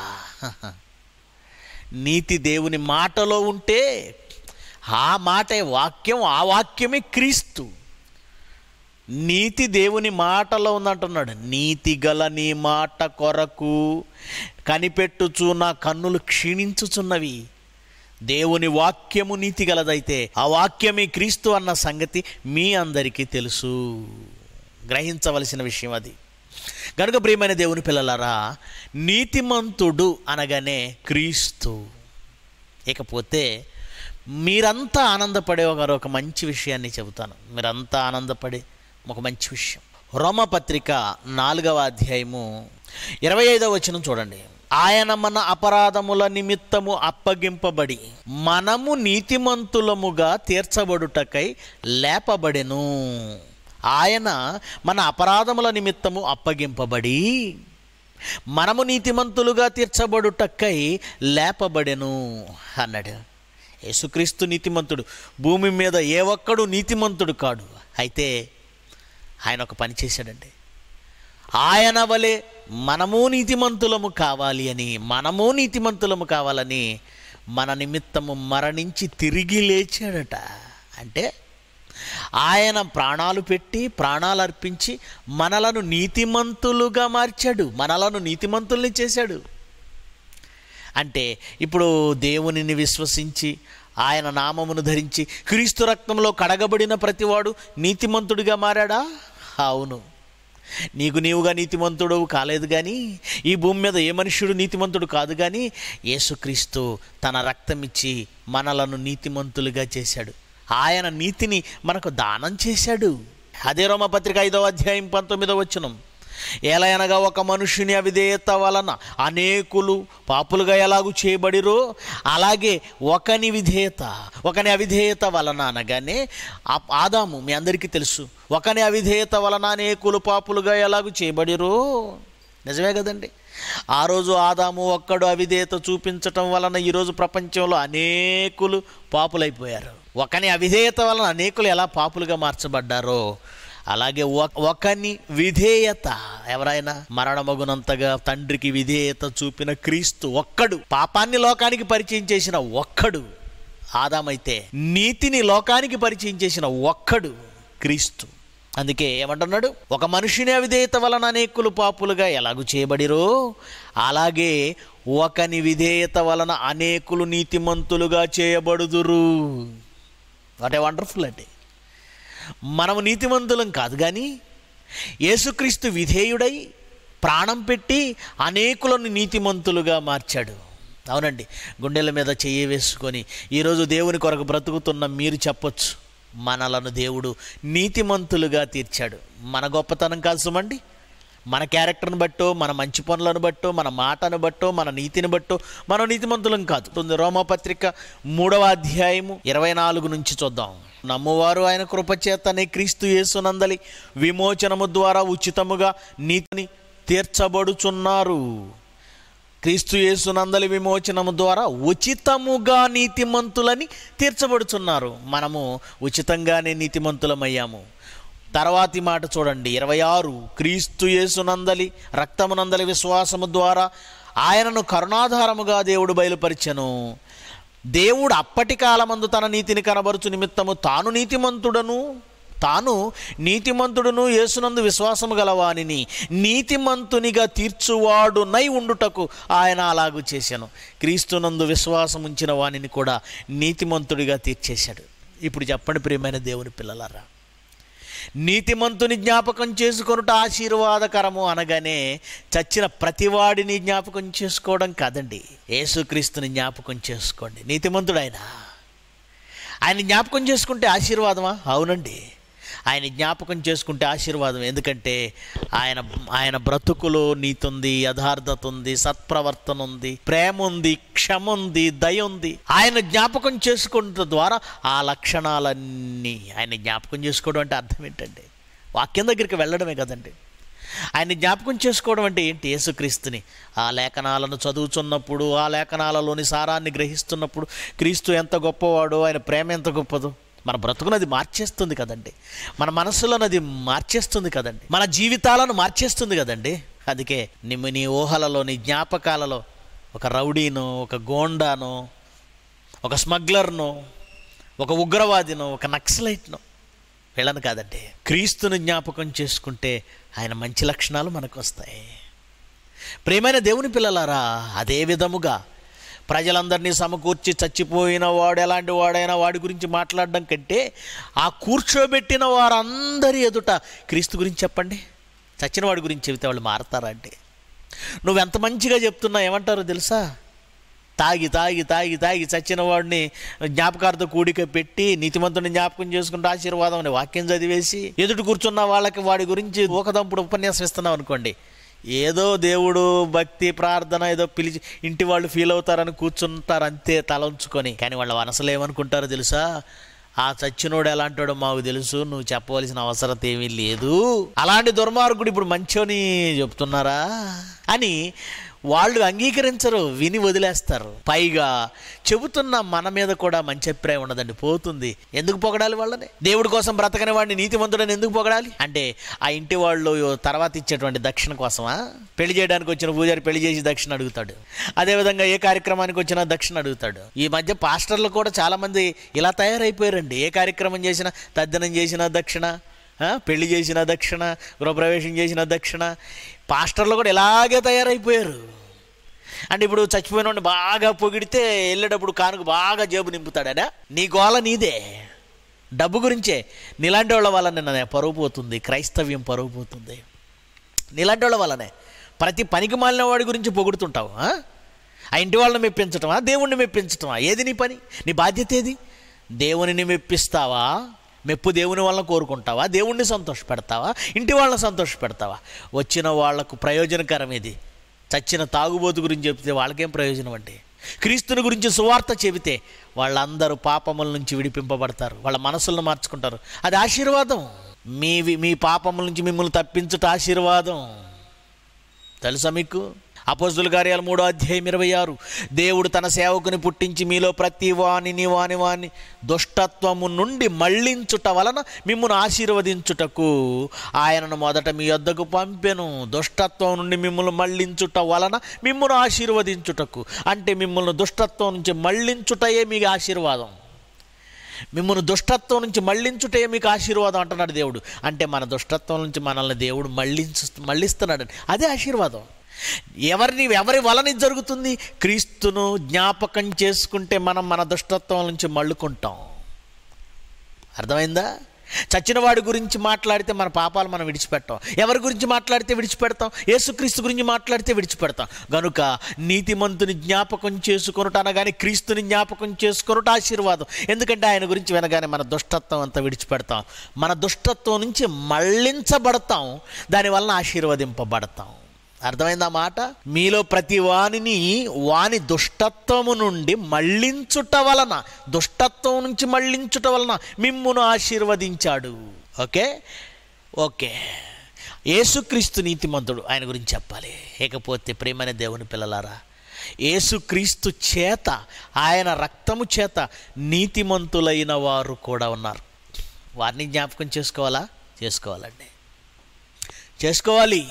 నీతి దేవుని మాటలో ఉంటే ఆ మాటే వాక్యం ఆ వాక్యమే క్రీస్తు నీతి దేవుని మాటలో ఉందంటున్నాడు నీతి గల నీ మాట కొరకు కనిపెట్టుచు నా కన్నులు క్షీణించుచున్నవి దేవుని వాక్యము నీతి గలదైతే ఆ వాక్యమే క్రీస్తు అన్న సంగతి మీ అందరికీ తెలుసు గ్రహించవలసిన విషయం అది కనుక ప్రియమైన దేవుని పిల్లలారా నీతిమంతుడు అనగానే క్రీస్తు ఇకపోతే మీరంతా ఆనందపడే ఒక ఒక మంచి విషయాన్ని చెబుతాను మీరంతా ఆనందపడే ఒక మంచి విషయం రోమపత్రిక నాలుగవ అధ్యాయము ఇరవై ఐదవ వచనం చూడండి ఆయన మన అపరాధముల నిమిత్తము అప్పగింపబడి మనము నీతిమంతులముగా తీర్చబడుటకై లేపబడెను ఆయన మన అపరాధముల నిమిత్తము అప్పగింపబడి మనము నీతిమంతులుగా తీర్చబడుటకై లేపబడెను అన్నాడు యేసుక్రీస్తు నీతిమంతుడు భూమి మీద ఏ ఒక్కడు నీతిమంతుడు కాడు అయితే ఆయన ఒక పని చేశాడండి ఆయన వలె మనము నీతిమంతులము కావాలి అని మనము నీతిమంతులము కావాలని మన నిమిత్తము మరణించి తిరిగి లేచాడట అంటే ఆయన ప్రాణాలు పెట్టి ప్రాణాలు అర్పించి మనలను నీతిమంతులుగా మార్చాడు మనలను నీతిమంతుల్ని చేశాడు అంటే ఇప్పుడు దేవునిని విశ్వసించి ఆయన నామమును ధరించి క్రీస్తు రక్తంలో కడగబడిన ప్రతివాడు నీతిమంతుడిగా మారాడా అవును నీకు నీవుగా నీతిమంతుడు కాలేదు కానీ ఈ భూమి మీద ఏ మనుష్యుడు నీతిమంతుడు కాదు కానీ యేసుక్రీస్తు తన రక్తం ఇచ్చి మనలను నీతిమంతులుగా చేశాడు ఆయన నీతిని మనకు దానం చేశాడు అదే రోమపత్రిక ఐదవ అధ్యాయం పంతొమ్మిదవ వచనం ఎలయనగా ఒక మనుషుని అవిధేయత వలన అనేకులు పాపులుగా ఎలాగూ చేయబడిరో అలాగే ఒకని విధేయత ఒకని అవిధేయత వలన అనగానే ఆ- ఆదాము మీ అందరికీ తెలుసు ఒకని అవిధేయత వలన అనేకులు పాపులుగా ఎలాగూ చేయబడిరో నిజమే కదండి ఆ రోజు ఆదాము ఒక్కడు అవిధేయత చూపించటం వలన ఈరోజు ప్రపంచంలో అనేకులు పాపులైపోయారు ఒకని అవిధేయత వలన అనేకులు ఎలా పాపులుగా మార్చబడ్డారో అలాగే ఒక- ఒకని విధేయత ఎవరైనా మరణమగునంతగా తండ్రికి విధేయత చూపిన క్రీస్తు ఒక్కడు పాపాన్ని లోకానికి పరిచయం చేసిన ఒక్కడు ఆదామైతే నీతిని లోకానికి పరిచయం చేసిన ఒక్కడు క్రీస్తు అందుకే ఏమంటున్నాడు ఒక మనుషుని అవిధేయత వలన అనేకులు పాపులుగా ఎలాగూ చేయబడిరో అలాగే ఒకని విధేయత వలన అనేకులు నీతిమంతులుగా చేయబడుదురు వాట్ ఏ వండర్ఫుల్ అండి మనము నీతిమంతులం కాదు కానీ యేసుక్రీస్తు విధేయుడై ప్రాణం పెట్టి అనేకులను నీతిమంతులుగా మార్చాడు అవునండి గుండెల మీద చెయ్యి వేసుకొని ఈరోజు దేవుని కొరకు బ్రతుకుతున్న మీరు చెప్పొచ్చు మనలను దేవుడు నీతిమంతులుగా తీర్చాడు మన గొప్పతనం కాదు సుమండి మన క్యారెక్టర్ని బట్టో మన మంచి పనులను బట్టో మన మాటను బట్టో మన నీతిని బట్టో మనం నీతిమంతులం కాదు ఉంది రోమపత్రిక మూడవ అధ్యాయము ఇరవై నాలుగు నుంచి చూద్దాం నమ్మువారు ఆయన కృపచేతనే క్రీస్తు యేసునందలి విమోచనము ద్వారా ఉచితముగా నీతిని తీర్చబడుచున్నారు క్రీస్తు యేసునందలి విమోచనము ద్వారా ఉచితముగా నీతిమంతులని తీర్చబడుచున్నారు మనము ఉచితంగానే నీతిమంతులమయ్యాము తర్వాతి మాట చూడండి ఇరవై ఆరు క్రీస్తు యేసునందలి రక్తమునందలి విశ్వాసము ద్వారా ఆయనను కరుణాధారముగా దేవుడు బయలుపరిచెను దేవుడు అప్పటి కాలమందు తన నీతిని కనబరుచు నిమిత్తము తాను నీతిమంతుడను తాను నీతిమంతుడును యేసునందు విశ్వాసము గలవానిని నీతిమంతునిగా తీర్చువాడునై ఉండుటకు ఆయన అలాగూ చేశాను క్రీస్తునందు విశ్వాసం ఉంచిన వానిని కూడా నీతిమంతుడిగా తీర్చేశాడు ఇప్పుడు చెప్పండి ప్రియమైన దేవుని పిల్లలారా నీతిమంతుని జ్ఞాపకం చేసుకొనుట ఆశీర్వాదకరము అనగానే చచ్చిన ప్రతివాడిని జ్ఞాపకం చేసుకోవడం కాదండి యేసుక్రీస్తుని జ్ఞాపకం చేసుకోండి నీతిమంతుడు ఆయన ఆయన జ్ఞాపకం చేసుకుంటే ఆశీర్వాదమా అవునండి ఆయన జ్ఞాపకం చేసుకుంటే ఆశీర్వాదం ఎందుకంటే ఆయన ఆయన బ్రతుకులో నీతి ఉంది యథార్థత ఉంది సత్ప్రవర్తన ఉంది ప్రేమ ఉంది క్షమ ఉంది దయ ఉంది ఆయన జ్ఞాపకం చేసుకుంట ద్వారా ఆ లక్షణాలన్నీ ఆయన జ్ఞాపకం చేసుకోవడం అంటే అర్థం ఏంటండి వాక్యం దగ్గరికి వెళ్ళడమే కదండి ఆయన జ్ఞాపకం చేసుకోవడం అంటే ఏంటి యేసుక్రీస్తుని ఆ లేఖనాలను చదువుతున్నప్పుడు ఆ లేఖనాలలోని సారాన్ని గ్రహిస్తున్నప్పుడు క్రీస్తు ఎంత గొప్పవాడో ఆయన ప్రేమ ఎంత గొప్పదో మన బ్రతుకునది మార్చేస్తుంది కదండి మన మనసులోనది మార్చేస్తుంది కదండి మన జీవితాలను మార్చేస్తుంది కదండి అందుకే నిమ్మ నీ ఊహలలో నీ జ్ఞాపకాలలో ఒక రౌడీను ఒక గోండాను ఒక స్మగ్లర్ను ఒక ఉగ్రవాదిను ఒక నక్సలైట్ను వీళ్ళని కాదండి క్రీస్తుని జ్ఞాపకం చేసుకుంటే ఆయన మంచి లక్షణాలు మనకు వస్తాయి ప్రేమైన దేవుని పిల్లలారా అదే విధముగా ప్రజలందరినీ సమకూర్చి చచ్చిపోయిన వాడు ఎలాంటి వాడైనా వాడి గురించి మాట్లాడడం కంటే ఆ కూర్చోబెట్టిన వారందరి ఎదుట క్రీస్తు గురించి చెప్పండి చచ్చిన వాడి గురించి చెబితే వాళ్ళు మారతారా అంటే నువ్వెంత మంచిగా చెప్తున్నా ఏమంటారో తెలుసా తాగి తాగి తాగి తాగి చచ్చిన వాడిని జ్ఞాపకార్థ కూడిక పెట్టి నీతిమంతుని జ్ఞాపకం చేసుకుంటే ఆశీర్వాదం అనే వాక్యం చదివేసి ఎదుటి కూర్చున్న వాళ్ళకి వాడి గురించి ఒకదంపుడు ఉపన్యాసం ఇస్తున్నాం అనుకోండి ఏదో దేవుడు భక్తి ప్రార్థన ఏదో పిలిచి ఇంటి వాళ్ళు ఫీల్ అవుతారని కూర్చుంటారు అంతే తల ఉంచుకొని కానీ వాళ్ళ మనసులో ఏమనుకుంటారో తెలుసా ఆ చచ్చినోడు ఎలాంటాడో మాకు తెలుసు నువ్వు చెప్పవలసిన అవసరం ఏమీ లేదు అలాంటి దుర్మార్గుడు ఇప్పుడు మంచోని చెప్తున్నారా అని వాళ్ళు అంగీకరించరు విని వదిలేస్తారు పైగా చెబుతున్న మన మీద కూడా మంచి అభిప్రాయం ఉండదండి పోతుంది ఎందుకు పొగడాలి వాళ్ళని దేవుడి కోసం బ్రతకని వాడిని నీతిమంతుడని ఎందుకు పొగడాలి అంటే ఆ ఇంటి వాళ్ళు తర్వాత ఇచ్చేటువంటి దక్షిణ కోసమా పెళ్లి చేయడానికి వచ్చిన పూజారి పెళ్లి చేసి దక్షిణ అడుగుతాడు అదేవిధంగా ఏ కార్యక్రమానికి వచ్చినా దక్షిణ అడుగుతాడు ఈ మధ్య పాస్టర్లు కూడా చాలామంది ఇలా తయారైపోయారండి ఏ కార్యక్రమం చేసినా తద్దనం చేసిన దక్షిణ ఆ, పెళ్లి చేసిన దక్షిణ గృహప్రవేశం చేసిన దక్షిణ పాస్టర్లు కూడా ఇలాగే తయారైపోయారు అంటే ఇప్పుడు చచ్చిపోయిన వాడిని బాగా పొగిడితే వెళ్ళేటప్పుడు కానుక బాగా జేబు నింపుతాడనా నీ గోల నీదే డబ్బు గురించే నీలాంటి వాళ్ళ వల్లనే నా పరువు పోతుంది క్రైస్తవ్యం పరువు పోతుంది నీలాంటి వాళ్ళ వల్లనే ప్రతి పనికి మాలిన వాడి గురించి పొగుడుతుంటావు ఆ? ఆ ఇంటి వాళ్ళని మెప్పించటమా దేవుణ్ణి మెప్పించటమా ఏది నీ పని నీ బాధ్యత ఏది దేవునిని మెప్పిస్తావా మెప్పు దేవుని వలన కోరుకుంటావా దేవుణ్ణి సంతోషపెడతావా ఇంటి వాళ్ళని సంతోషపెడతావా వచ్చిన వాళ్లకు ప్రయోజనకరం ఇది చచ్చిన తాగుబోతు గురించి చెప్తే వాళ్ళకేం ప్రయోజనం అంటే క్రీస్తుని గురించి సువార్త చెబితే వాళ్ళందరూ పాపముల నుంచి విడిపింపబడతారు వాళ్ళ మనసులను మార్చుకుంటారు అది ఆశీర్వాదం మీ మీ పాపముల నుంచి మిమ్మల్ని తప్పించుట ఆశీర్వాదం తెలుసా మీకు అపోజుల కార్యాలు మూడో అధ్యాయం ఇరవై ఆరు దేవుడు తన సేవకుని పుట్టించి మీలో ప్రతి వానిని వాని వాని దుష్టత్వము నుండి మళ్ళించుట వలన మిమ్మల్ని ఆశీర్వదించుటకు ఆయనను మొదట మీ వద్దకు పంపెను దుష్టత్వం నుండి మిమ్మల్ని మళ్ళించుట వలన మిమ్మల్ని ఆశీర్వదించుటకు అంటే మిమ్మల్ని దుష్టత్వం నుంచి మళ్ళించుటయే మీకు ఆశీర్వాదం మిమ్మల్ని దుష్టత్వం నుంచి మళ్ళించుటే మీకు ఆశీర్వాదం అంటున్నాడు దేవుడు అంటే మన దుష్టత్వం నుంచి మనల్ని దేవుడు మళ్ళించు మళ్ళిస్తున్నాడు అదే ఆశీర్వాదం ఎవరిని ఎవరి వలన ఇది జరుగుతుంది క్రీస్తును జ్ఞాపకం చేసుకుంటే మనం మన దుష్టత్వం నుంచి మళ్ళుకుంటాం అర్థమైందా చచ్చిన వాడి గురించి మాట్లాడితే మన పాపాలు మనం విడిచిపెట్టాం ఎవరి గురించి మాట్లాడితే విడిచిపెడతాం యేసుక్రీస్తు గురించి మాట్లాడితే విడిచిపెడతాం గనుక నీతిమంతుని జ్ఞాపకం చేసుకొనుట అనగానే క్రీస్తుని జ్ఞాపకం చేసుకొనుట ఆశీర్వాదం ఎందుకంటే ఆయన గురించి వినగానే మన దుష్టత్వం అంతా విడిచిపెడతాం మన దుష్టత్వం నుంచి మళ్ళించబడతాం దానివలన ఆశీర్వదింపబడతాం అర్థమైందా మాట మీలో ప్రతి వానిని వాని దుష్టత్వము నుండి మళ్ళించుట వలన దుష్టత్వం నుంచి మళ్ళించుట వలన మిమ్మును ఆశీర్వదించాడు ఓకే ఓకే యేసుక్రీస్తు నీతిమంతుడు ఆయన గురించి చెప్పాలి ఇకపోతే ప్రేమైన దేవుని పిల్లలారా యేసుక్రీస్తు చేత ఆయన రక్తము చేత నీతిమంతులైన వారు కూడా ఉన్నారు వారిని జ్ఞాపకం చేసుకోవాలా చేసుకోవాలండి చేసుకోవాలి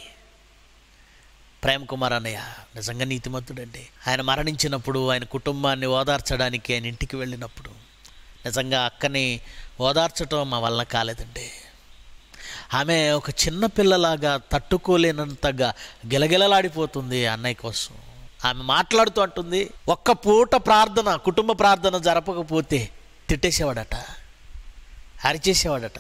ప్రేమ్ కుమార్ అన్నయ్య నిజంగా నీతిమంతుడండి ఆయన మరణించినప్పుడు ఆయన కుటుంబాన్ని ఓదార్చడానికి ఆయన ఇంటికి వెళ్ళినప్పుడు నిజంగా అక్కని ఓదార్చటం మా వల్ల కాలేదండి ఆమె ఒక చిన్న పిల్లలాగా తట్టుకోలేనంతగా గిలగిలలాడిపోతుంది అన్నయ్య కోసం ఆమె మాట్లాడుతూ అంటుంది ఒక్క పూట ప్రార్థన కుటుంబ ప్రార్థన జరపకపోతే తిట్టేసేవాడట అరిచేసేవాడట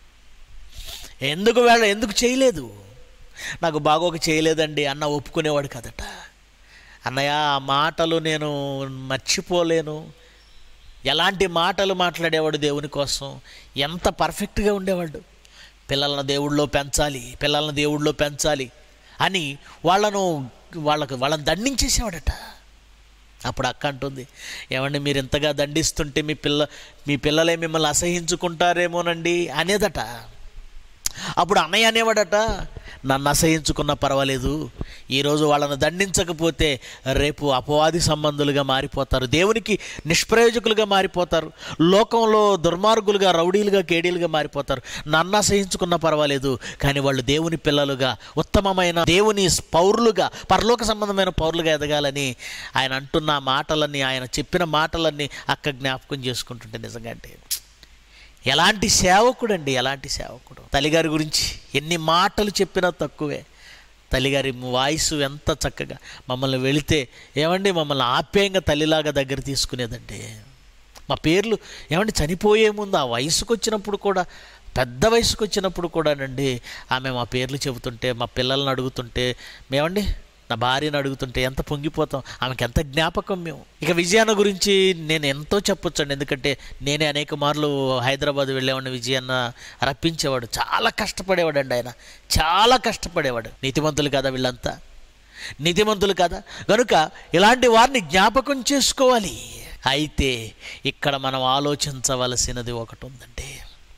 ఎందుకు వేళ ఎందుకు చేయలేదు నాకు బాగోక చేయలేదండి అన్న ఒప్పుకునేవాడు కదట అన్నయ్య ఆ మాటలు నేను మర్చిపోలేను ఎలాంటి మాటలు మాట్లాడేవాడు దేవుని కోసం ఎంత పర్ఫెక్ట్గా ఉండేవాడు పిల్లలను దేవుళ్ళో పెంచాలి పిల్లలను దేవుళ్ళో పెంచాలి అని వాళ్ళను వాళ్ళకు వాళ్ళని దండించేసేవాడట అప్పుడు అక్క అంటుంది ఏమండి మీరు ఇంతగా దండిస్తుంటే మీ పిల్ల మీ పిల్లలే మిమ్మల్ని అసహించుకుంటారేమోనండి అనేదట అప్పుడు అన్నయ్య అనేవాడట నన్ను అసహించుకున్నా పర్వాలేదు ఈరోజు వాళ్ళని దండించకపోతే రేపు అపవాది సంబంధులుగా మారిపోతారు దేవునికి నిష్ప్రయోజకులుగా మారిపోతారు లోకంలో దుర్మార్గులుగా రౌడీలుగా కేడీలుగా మారిపోతారు నన్ను అసహించుకున్నా పర్వాలేదు కానీ వాళ్ళు దేవుని పిల్లలుగా ఉత్తమమైన దేవుని పౌరులుగా పరలోక సంబంధమైన పౌరులుగా ఎదగాలని ఆయన అంటున్న మాటలన్నీ ఆయన చెప్పిన మాటలన్నీ అక్క జ్ఞాపకం చేసుకుంటుంటే నిజంగా అంటే ఎలాంటి సేవకుడు అండి ఎలాంటి సేవకుడు తల్లిగారి గురించి ఎన్ని మాటలు చెప్పినా తక్కువే తల్లిగారి వాయిస్ ఎంత చక్కగా మమ్మల్ని వెళితే ఏమండి మమ్మల్ని ఆప్యాయంగా తల్లిలాగా దగ్గర తీసుకునేదండి మా పేర్లు ఏమండి చనిపోయే ముందు ఆ వయసుకు వచ్చినప్పుడు కూడా పెద్ద వయసుకు వచ్చినప్పుడు కూడానండి ఆమె మా పేర్లు చెబుతుంటే మా పిల్లల్ని అడుగుతుంటే మేమండి నా భార్యను అడుగుతుంటే ఎంత పొంగిపోతాం ఆమెకి ఎంత జ్ఞాపకం మేము ఇక విజయాన్న గురించి నేను ఎంతో చెప్పొచ్చండి ఎందుకంటే నేనే అనేక మార్లు హైదరాబాద్ వెళ్ళేవాడిని విజయన్న రప్పించేవాడు చాలా కష్టపడేవాడు అండి ఆయన చాలా కష్టపడేవాడు నీతిమంతులు కదా వీళ్ళంతా నీతిమంతులు కదా కనుక ఇలాంటి వారిని జ్ఞాపకం చేసుకోవాలి అయితే ఇక్కడ మనం ఆలోచించవలసినది ఒకటి ఉందండి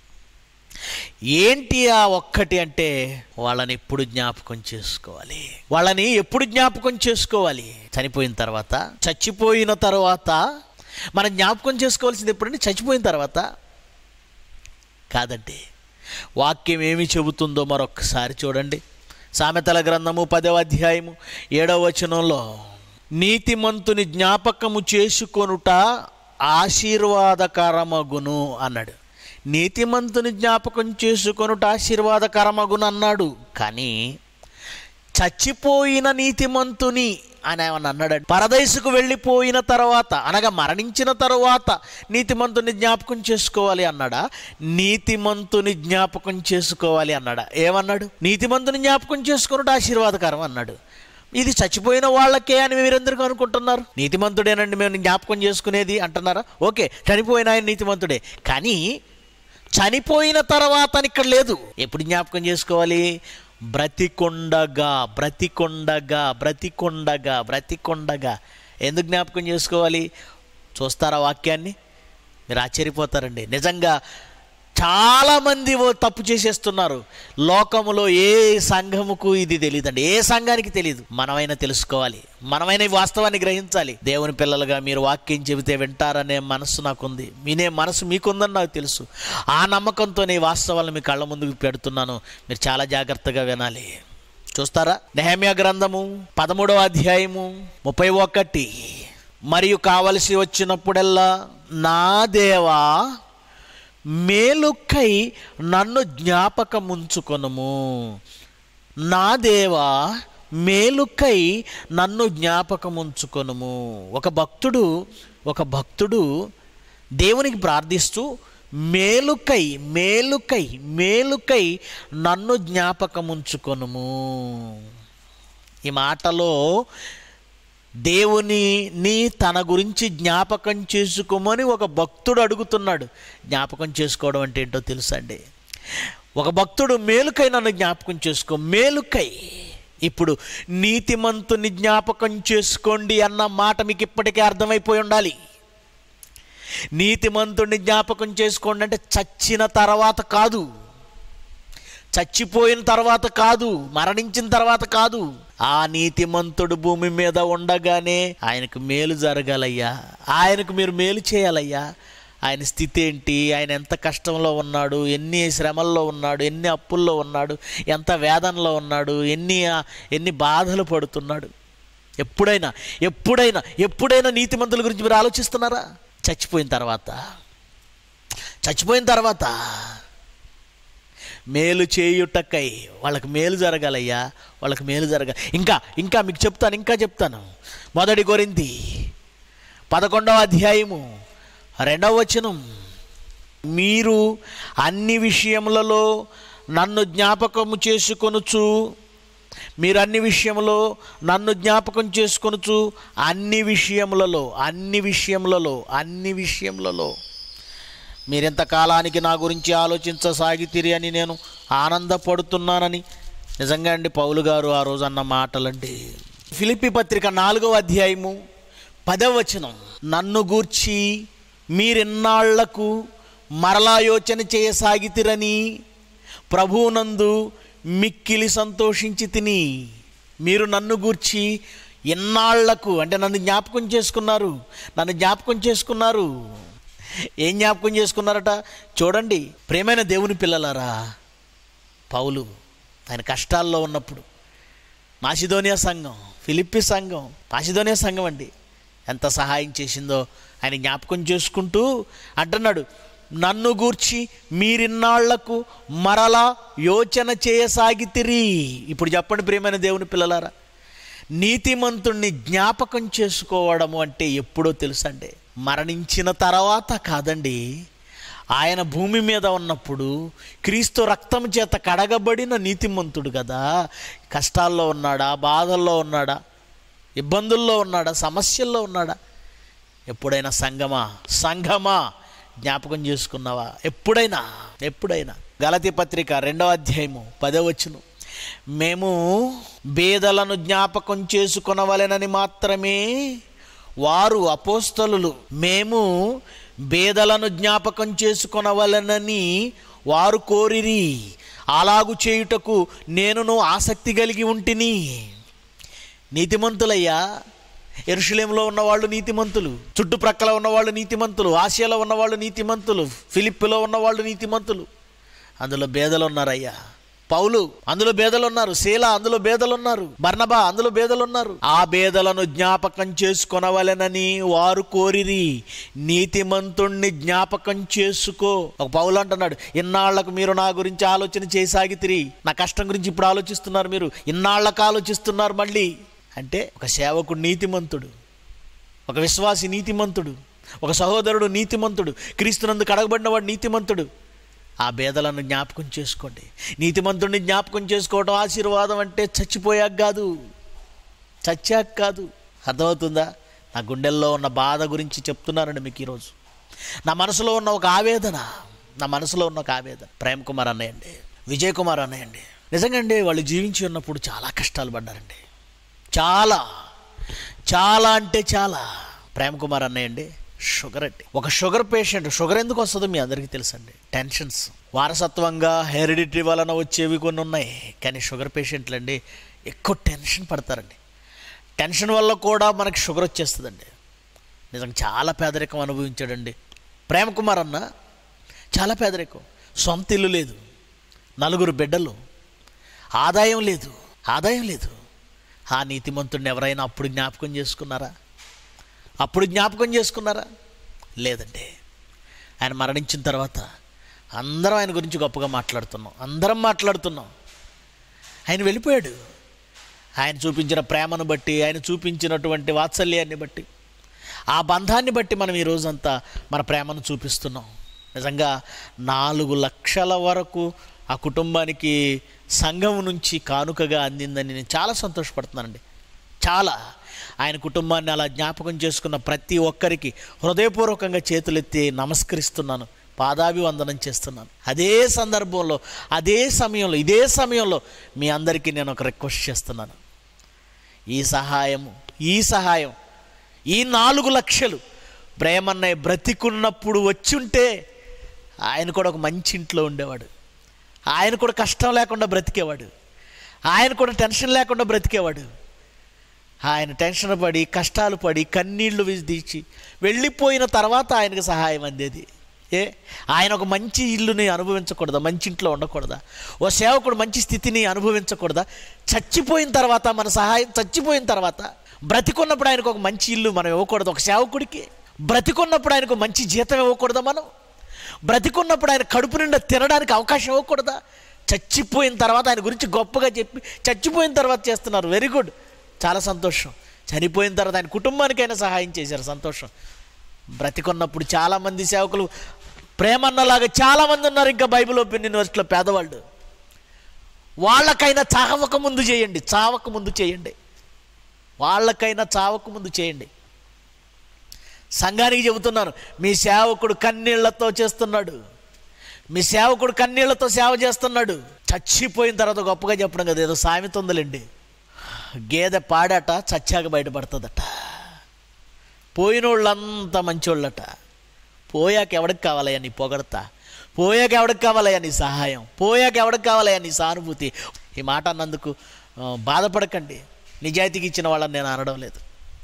ఏంటి ఆ ఒక్కటి అంటే వాళ్ళని ఎప్పుడు జ్ఞాపకం చేసుకోవాలి వాళ్ళని ఎప్పుడు జ్ఞాపకం చేసుకోవాలి చనిపోయిన తర్వాత చచ్చిపోయిన తర్వాత మనం జ్ఞాపకం చేసుకోవాల్సింది ఎప్పుడంటే చచ్చిపోయిన తర్వాత కాదండి వాక్యం ఏమి చెబుతుందో మరొక్కసారి చూడండి సామెతల గ్రంథము పదవ అధ్యాయము ఏడవ వచనంలో నీతిమంతుని జ్ఞాపకము చేసుకొనుట ఆశీర్వాదకరమగును అన్నాడు నీతిమంతుని జ్ఞాపకం చేసుకొనుట ఆశీర్వాదకరమగును అన్నాడు కానీ చచ్చిపోయిన నీతిమంతుని అని ఏమన్నా అన్నాడు పరదైసుకు వెళ్ళిపోయిన తర్వాత అనగా మరణించిన తర్వాత నీతిమంతుని జ్ఞాపకం చేసుకోవాలి అన్నాడా నీతిమంతుని జ్ఞాపకం చేసుకోవాలి అన్నాడా ఏమన్నాడు నీతిమంతుని జ్ఞాపకం చేసుకున్నట్టు ఆశీర్వాదకరం అన్నాడు ఇది చచ్చిపోయిన వాళ్ళకే అని మీరెందరికీ అనుకుంటున్నారు నీతిమంతుడేనండి మేము జ్ఞాపకం చేసుకునేది అంటున్నారా ఓకే చనిపోయిన ఆయన నీతిమంతుడే కానీ చనిపోయిన తర్వాత అని ఇక్కడ లేదు ఎప్పుడు జ్ఞాపకం చేసుకోవాలి బ్రతికొండగా బ్రతికొండగా బ్రతికొండగా బ్రతికొండగా ఎందుకు జ్ఞాపకం చేసుకోవాలి చూస్తారా వాక్యాన్ని మీరు ఆశ్చర్యపోతారండి నిజంగా చాలామంది ఓ తప్పు చేసేస్తున్నారు లోకములో ఏ సంఘముకు ఇది తెలియదండి ఏ సంఘానికి తెలియదు మనమైనా తెలుసుకోవాలి మనమైనా ఈ వాస్తవాన్ని గ్రహించాలి దేవుని పిల్లలుగా మీరు వాక్యం చెబితే వింటారనే మనస్సు నాకుంది వినే మనసు మీకుందని నాకు తెలుసు ఆ నమ్మకంతోనే ఈ వాస్తవాలను మీ కళ్ళ ముందుకు పెడుతున్నాను మీరు చాలా జాగ్రత్తగా వినాలి చూస్తారా నెహమ్యా గ్రంథము పదమూడవ అధ్యాయము ముప్పై ఒకటి మరియు కావలసి వచ్చినప్పుడల్లా నా దేవా మేలుకై నన్ను జ్ఞాపకముంచుకొనుము నా దేవా మేలుకై నన్ను జ్ఞాపకముంచుకొనుము ఒక భక్తుడు ఒక భక్తుడు దేవునికి ప్రార్థిస్తూ మేలుకై మేలుకై మేలుకై నన్ను జ్ఞాపకముంచుకొనుము ఈ మాటలో దేవుని నీ తన గురించి జ్ఞాపకం చేసుకోమని ఒక భక్తుడు అడుగుతున్నాడు జ్ఞాపకం చేసుకోవడం అంటే ఏంటో తెలుసండి ఒక భక్తుడు మేలుకై నన్ను జ్ఞాపకం చేసుకో మేలుకై ఇప్పుడు నీతిమంతుని జ్ఞాపకం చేసుకోండి అన్న మాట మీకు ఇప్పటికే అర్థమైపోయి ఉండాలి నీతిమంతుడిని జ్ఞాపకం చేసుకోండి అంటే చచ్చిన తర్వాత కాదు చచ్చిపోయిన తర్వాత కాదు మరణించిన తర్వాత కాదు ఆ నీతిమంతుడు భూమి మీద ఉండగానే ఆయనకు మేలు జరగాలయ్యా ఆయనకు మీరు మేలు చేయాలయ్యా ఆయన స్థితి ఏంటి ఆయన ఎంత కష్టంలో ఉన్నాడు ఎన్ని శ్రమల్లో ఉన్నాడు ఎన్ని అప్పుల్లో ఉన్నాడు ఎంత వేదనలో ఉన్నాడు ఎన్ని ఎన్ని బాధలు పడుతున్నాడు ఎప్పుడైనా ఎప్పుడైనా ఎప్పుడైనా నీతిమంతుల గురించి మీరు ఆలోచిస్తున్నారా చచ్చిపోయిన తర్వాత చచ్చిపోయిన తర్వాత మేలు చేయుటకై వాళ్ళకి మేలు జరగాలయ్యా వాళ్ళకి మేలు జరగ ఇంకా ఇంకా మీకు చెప్తాను ఇంకా చెప్తాను మొదటి కొరింది పదకొండవ అధ్యాయము రెండవ వచనం మీరు అన్ని విషయములలో నన్ను జ్ఞాపకము చేసుకొనుచు మీరు అన్ని విషయములో నన్ను జ్ఞాపకం చేసుకొనుచు అన్ని విషయములలో అన్ని విషయములలో అన్ని విషయములలో మీరెంత కాలానికి నా గురించి ఆలోచించసాగితిరి అని నేను ఆనందపడుతున్నానని నిజంగా అండి పౌలు గారు ఆ రోజు అన్న మాటలండి ఫిలిప్పి పత్రిక నాలుగవ అధ్యాయము పదవ వచనం నన్ను గూర్చి మీరెన్నాళ్లకు మరలా యోచన చేయసాగితిరని ప్రభువునందు మిక్కిలి సంతోషించి తిని మీరు నన్ను గూర్చి ఎన్నాళ్లకు అంటే నన్ను జ్ఞాపకం చేసుకున్నారు నన్ను జ్ఞాపకం చేసుకున్నారు ఏం జ్ఞాపకం చేసుకున్నారట చూడండి ప్రేమైన దేవుని పిల్లలారా పౌలు ఆయన కష్టాల్లో ఉన్నప్పుడు మాసిదోనియా సంఘం ఫిలిప్పి సంఘం మాసిదోనియా సంఘం అండి ఎంత సహాయం చేసిందో ఆయన జ్ఞాపకం చేసుకుంటూ అంటున్నాడు నన్ను గూర్చి మీరిన్నాళ్లకు మరలా యోచన చేయసాగితిరి ఇప్పుడు చెప్పండి ప్రియమైన దేవుని పిల్లలారా నీతిమంతుణ్ణి జ్ఞాపకం చేసుకోవడము అంటే ఎప్పుడో తెలుసండి మరణించిన తర్వాత కాదండి ఆయన భూమి మీద ఉన్నప్పుడు క్రీస్తు రక్తం చేత కడగబడిన నీతిమంతుడు కదా కష్టాల్లో ఉన్నాడా బాధల్లో ఉన్నాడా ఇబ్బందుల్లో ఉన్నాడా సమస్యల్లో ఉన్నాడా ఎప్పుడైనా సంగమా సంఘమా జ్ఞాపకం చేసుకున్నావా ఎప్పుడైనా ఎప్పుడైనా గలతి పత్రిక రెండవ అధ్యాయము పదవచ్చును మేము బేదలను జ్ఞాపకం చేసుకొనవలెనని మాత్రమే వారు అపోస్తలులు మేము బేదలను జ్ఞాపకం చేసుకొనవలెనని వారు కోరిరి అలాగు చేయుటకు నేనును ఆసక్తి కలిగి ఉంటిని నీతిమంతులయ్యా ఎరుషులేంలో ఉన్నవాళ్ళు నీతిమంతులు చుట్టుప్రక్కల ఉన్నవాళ్ళు నీతిమంతులు ఆసియాలో ఉన్నవాళ్ళు నీతిమంతులు ఫిలిప్పులో ఉన్నవాళ్ళు నీతిమంతులు అందులో బేదలు ఉన్నారయ్యా పౌలు అందులో బేదలు ఉన్నారు శీల అందులో బేదలు ఉన్నారు బర్నబా అందులో బేదలు ఉన్నారు ఆ బేదలను జ్ఞాపకం చేసుకొనవలెనని వారు కోరిరి నీతిమంతుణ్ణి జ్ఞాపకం చేసుకో ఒక పౌలు అంటున్నాడు ఇన్నాళ్లకు మీరు నా గురించి ఆలోచన చేయసాగితిరి నా కష్టం గురించి ఇప్పుడు ఆలోచిస్తున్నారు మీరు ఇన్నాళ్లకు ఆలోచిస్తున్నారు మళ్ళీ అంటే ఒక సేవకుడు నీతిమంతుడు ఒక విశ్వాసి నీతిమంతుడు ఒక సహోదరుడు నీతిమంతుడు క్రీస్తునందు కడగబడినవాడు నీతిమంతుడు ఆ భేదలను జ్ఞాపకం చేసుకోండి నీతిమంతుడిని జ్ఞాపకం చేసుకోవడం ఆశీర్వాదం అంటే చచ్చిపోయాక కాదు చచ్చాక కాదు అర్థమవుతుందా నా గుండెల్లో ఉన్న బాధ గురించి చెప్తున్నానండి మీకు ఈరోజు నా మనసులో ఉన్న ఒక ఆవేదన నా మనసులో ఉన్న ఒక ఆవేదన ప్రేమ్ కుమార్ అన్నయ్య అండి విజయ్ కుమార్ అన్నయ్య అండి నిజంగా అండి వాళ్ళు జీవించి ఉన్నప్పుడు చాలా కష్టాలు పడ్డారండి చాలా చాలా అంటే చాలా ప్రేమ్ కుమార్ అన్నయ్య అండి షుగర్ అండి ఒక షుగర్ పేషెంట్ షుగర్ ఎందుకు వస్తుందో మీ అందరికీ తెలుసండి టెన్షన్స్ వారసత్వంగా హెరిడిటరీ వలన వచ్చేవి కొన్ని ఉన్నాయి కానీ షుగర్ పేషెంట్లు అండి ఎక్కువ టెన్షన్ పడతారండి టెన్షన్ వల్ల కూడా మనకి షుగర్ వచ్చేస్తుందండి నిజంగా చాలా పేదరికం అనుభవించాడండి ప్రేమ కుమార్ అన్న చాలా పేదరికం సొంత ఇల్లు లేదు నలుగురు బిడ్డలు ఆదాయం లేదు ఆదాయం లేదు ఆ నీతిమంతుడిని ఎవరైనా అప్పుడు జ్ఞాపకం చేసుకున్నారా అప్పుడు జ్ఞాపకం చేసుకున్నారా లేదండి ఆయన మరణించిన తర్వాత అందరం ఆయన గురించి గొప్పగా మాట్లాడుతున్నాం అందరం మాట్లాడుతున్నాం ఆయన వెళ్ళిపోయాడు ఆయన చూపించిన ప్రేమను బట్టి ఆయన చూపించినటువంటి వాత్సల్యాన్ని బట్టి ఆ బంధాన్ని బట్టి మనం ఈ రోజంతా మన ప్రేమను చూపిస్తున్నాం నిజంగా నాలుగు లక్షల వరకు ఆ కుటుంబానికి సంఘం నుంచి కానుకగా అందిందని నేను చాలా సంతోషపడుతున్నానండి చాలా ఆయన కుటుంబాన్ని అలా జ్ఞాపకం చేసుకున్న ప్రతి ఒక్కరికి హృదయపూర్వకంగా చేతులెత్తి నమస్కరిస్తున్నాను పాదాభివందనం చేస్తున్నాను అదే సందర్భంలో అదే సమయంలో ఇదే సమయంలో మీ అందరికీ నేను ఒక రిక్వెస్ట్ చేస్తున్నాను ఈ సహాయము ఈ సహాయం ఈ నాలుగు లక్షలు ప్రేమన్నయ్య బ్రతికున్నప్పుడు వచ్చుంటే ఆయన కూడా ఒక మంచి ఇంట్లో ఉండేవాడు ఆయన కూడా కష్టం లేకుండా బ్రతికేవాడు ఆయన కూడా టెన్షన్ లేకుండా బ్రతికేవాడు ఆయన టెన్షన్ పడి కష్టాలు పడి కన్నీళ్లు విధించి వెళ్ళిపోయిన తర్వాత ఆయనకు సహాయం అందేది ఏ ఆయన ఒక మంచి ఇల్లుని అనుభవించకూడదా మంచి ఇంట్లో ఉండకూడదా ఓ సేవకుడు మంచి స్థితిని అనుభవించకూడదా చచ్చిపోయిన తర్వాత మన సహాయం చచ్చిపోయిన తర్వాత బ్రతికున్నప్పుడు ఆయనకు ఒక మంచి ఇల్లు మనం ఇవ్వకూడదు ఒక సేవకుడికి బ్రతికున్నప్పుడు ఆయనకు మంచి జీతం ఇవ్వకూడదా మనం బ్రతికున్నప్పుడు ఆయన కడుపు నిండా తినడానికి అవకాశం ఇవ్వకూడదా చచ్చిపోయిన తర్వాత ఆయన గురించి గొప్పగా చెప్పి చచ్చిపోయిన తర్వాత చేస్తున్నారు వెరీ గుడ్ చాలా సంతోషం చనిపోయిన తర్వాత ఆయన కుటుంబానికైనా సహాయం చేశారు సంతోషం బ్రతికున్నప్పుడు చాలామంది సేవకులు ప్రేమన్నలాగా చాలామంది ఉన్నారు ఇంకా బైబిల్ ఓపెన్ యూనివర్సిటీలో పేదవాళ్ళు వాళ్ళకైనా చావక ముందు చేయండి చావక ముందు చేయండి వాళ్ళకైనా చావక ముందు చేయండి సంఘానికి చెబుతున్నాను మీ సేవకుడు కన్నీళ్లతో చేస్తున్నాడు మీ సేవకుడు కన్నీళ్లతో సేవ చేస్తున్నాడు చచ్చిపోయిన తర్వాత గొప్పగా చెప్పడం కదా ఏదో సామెత ఉందిలేండి గేదె పాడాట చచ్చాక బయటపడుతుందట పోయినోళ్ళంతా మంచోళ్ళట పోయాక ఎవడికి కావాలయ్యా నీ పొగడతా పోయాక ఎవడికి కావాలయ్యా నీ సహాయం పోయాక ఎవడికి కావాలయ్యా నీ సానుభూతి ఈ మాట అన్నందుకు ఆ, బాధపడకండి నిజాయితీకి ఇచ్చిన వాళ్ళని నేను అనడం లేదు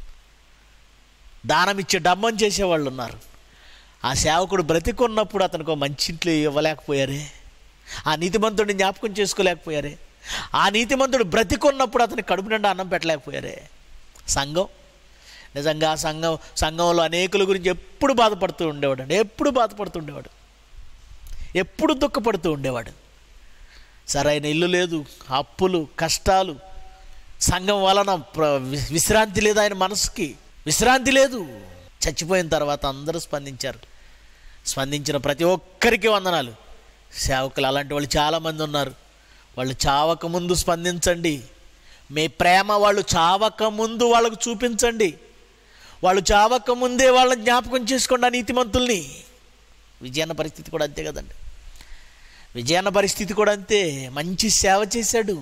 దానం ఇచ్చే డమ్మం చేసేవాళ్ళు ఉన్నారు ఆ సేవకుడు బ్రతికున్నప్పుడు అతనికి ఒక మంచి ఇంట్లో ఇవ్వలేకపోయారే ఆ నీతిమంతుడిని జ్ఞాపకం చేసుకోలేకపోయారే ఆ నీతిమంతుడు బ్రతికున్నప్పుడు అతని కడుపు నిండా అన్నం పెట్టలేకపోయారే సంఘం నిజంగా ఆ సంఘం సంఘంలో అనేకుల గురించి ఎప్పుడు బాధపడుతూ ఉండేవాడు అండి ఎప్పుడు బాధపడుతూ ఉండేవాడు ఎప్పుడు దుఃఖపడుతూ ఉండేవాడు సరైన ఇల్లు లేదు అప్పులు కష్టాలు సంఘం వలన ప్ర- వి- విశ్రాంతి లేదు ఆయన మనసుకి విశ్రాంతి లేదు చచ్చిపోయిన తర్వాత అందరూ స్పందించారు స్పందించిన ప్రతి ఒక్కరికి వందనాలు సేవకులు అలాంటి వాళ్ళు చాలామంది ఉన్నారు వాళ్ళు చావక ముందు స్పందించండి మీ ప్రేమ వాళ్ళు చావక ముందు వాళ్ళకు చూపించండి వాళ్ళు చావక ముందే వాళ్ళని జ్ఞాపకం చేసుకోండి ఆ నీతిమంతుల్ని విజయన్న పరిస్థితి కూడా అంతే కదండి విజయన్న పరిస్థితి కూడా అంతే మంచి సేవ చేశాడు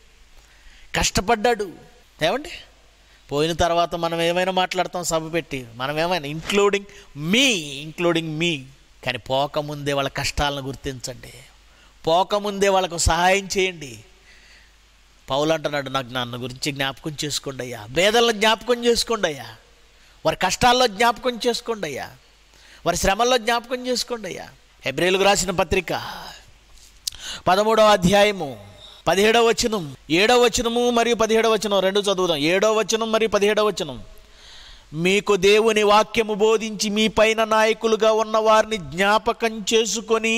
కష్టపడ్డాడు ఏమండి పోయిన తర్వాత మనం ఏమైనా మాట్లాడతాం సభ పెట్టి మనం ఏమైనా ఇంక్లూడింగ్ మీ ఇంక్లూడింగ్ మీ కానీ పోకముందే వాళ్ళ కష్టాలను గుర్తించండి పోకముందే వాళ్ళకు సహాయం చేయండి పౌలు అంటున్నాడు నాకు నన్ను గురించి జ్ఞాపకం చేసుకోండి అయ్యా భేదలను జ్ఞాపకం చేసుకోండి అయ్యా వారి కష్టాల్లో జ్ఞాపకం చేసుకోండి అయ్యా వారి శ్రమల్లో జ్ఞాపకం చేసుకోండి అయ్యా హెబ్రిలకు రాసిన పత్రిక పదమూడవ అధ్యాయము పదిహేడవ వచనం ఏడవ వచనము మరియు పదిహేడవ వచనం రెండు చదువుదాం ఏడవ వచనం మరియు పదిహేడవ వచనం మీకు దేవుని వాక్యము బోధించి మీ పైన నాయకులుగా ఉన్న వారిని జ్ఞాపకం చేసుకొని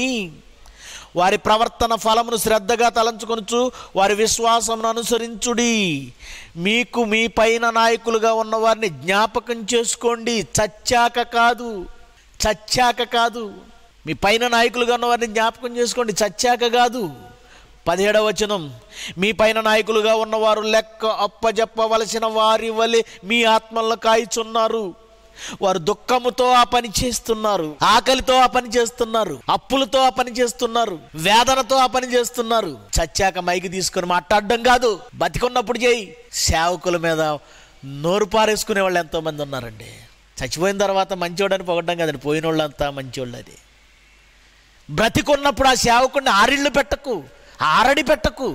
వారి ప్రవర్తన ఫలమును శ్రద్ధగా తలంచుకొనుచు వారి విశ్వాసమును అనుసరించుడి మీకు మీ పైన నాయకులుగా ఉన్న వారిని జ్ఞాపకం చేసుకోండి చచ్చాక కాదు చచ్చాక కాదు మీ పైన నాయకులుగా ఉన్న వారిని జ్ఞాపకం చేసుకోండి చచ్చాక కాదు పదిహేడవ వచనం మీ పైన నాయకులుగా ఉన్నవారు లెక్క అప్పజెప్పవలసిన వారి వలె మీ ఆత్మలను కాయిచున్నారు వారు దుఃఖముతో ఆ పని చేస్తున్నారు ఆకలితో ఆ పని చేస్తున్నారు అప్పులతో ఆ పని చేస్తున్నారు వేదనతో ఆ పని చేస్తున్నారు చచ్చాక మైకి తీసుకొని మాట్లాడడం కాదు బతికున్నప్పుడు చేయి సేవకుల మీద నోరు పారేసుకునే వాళ్ళు ఎంతో మంది ఉన్నారండి చచ్చిపోయిన తర్వాత మంచోడని పొగడ్డం కదండి పోయిన వాళ్ళంతా మంచోళ్ళని బ్రతికున్నప్పుడు ఆ సేవకుడిని ఆరిళ్ళు పెట్టకు ఆరడి పెట్టకు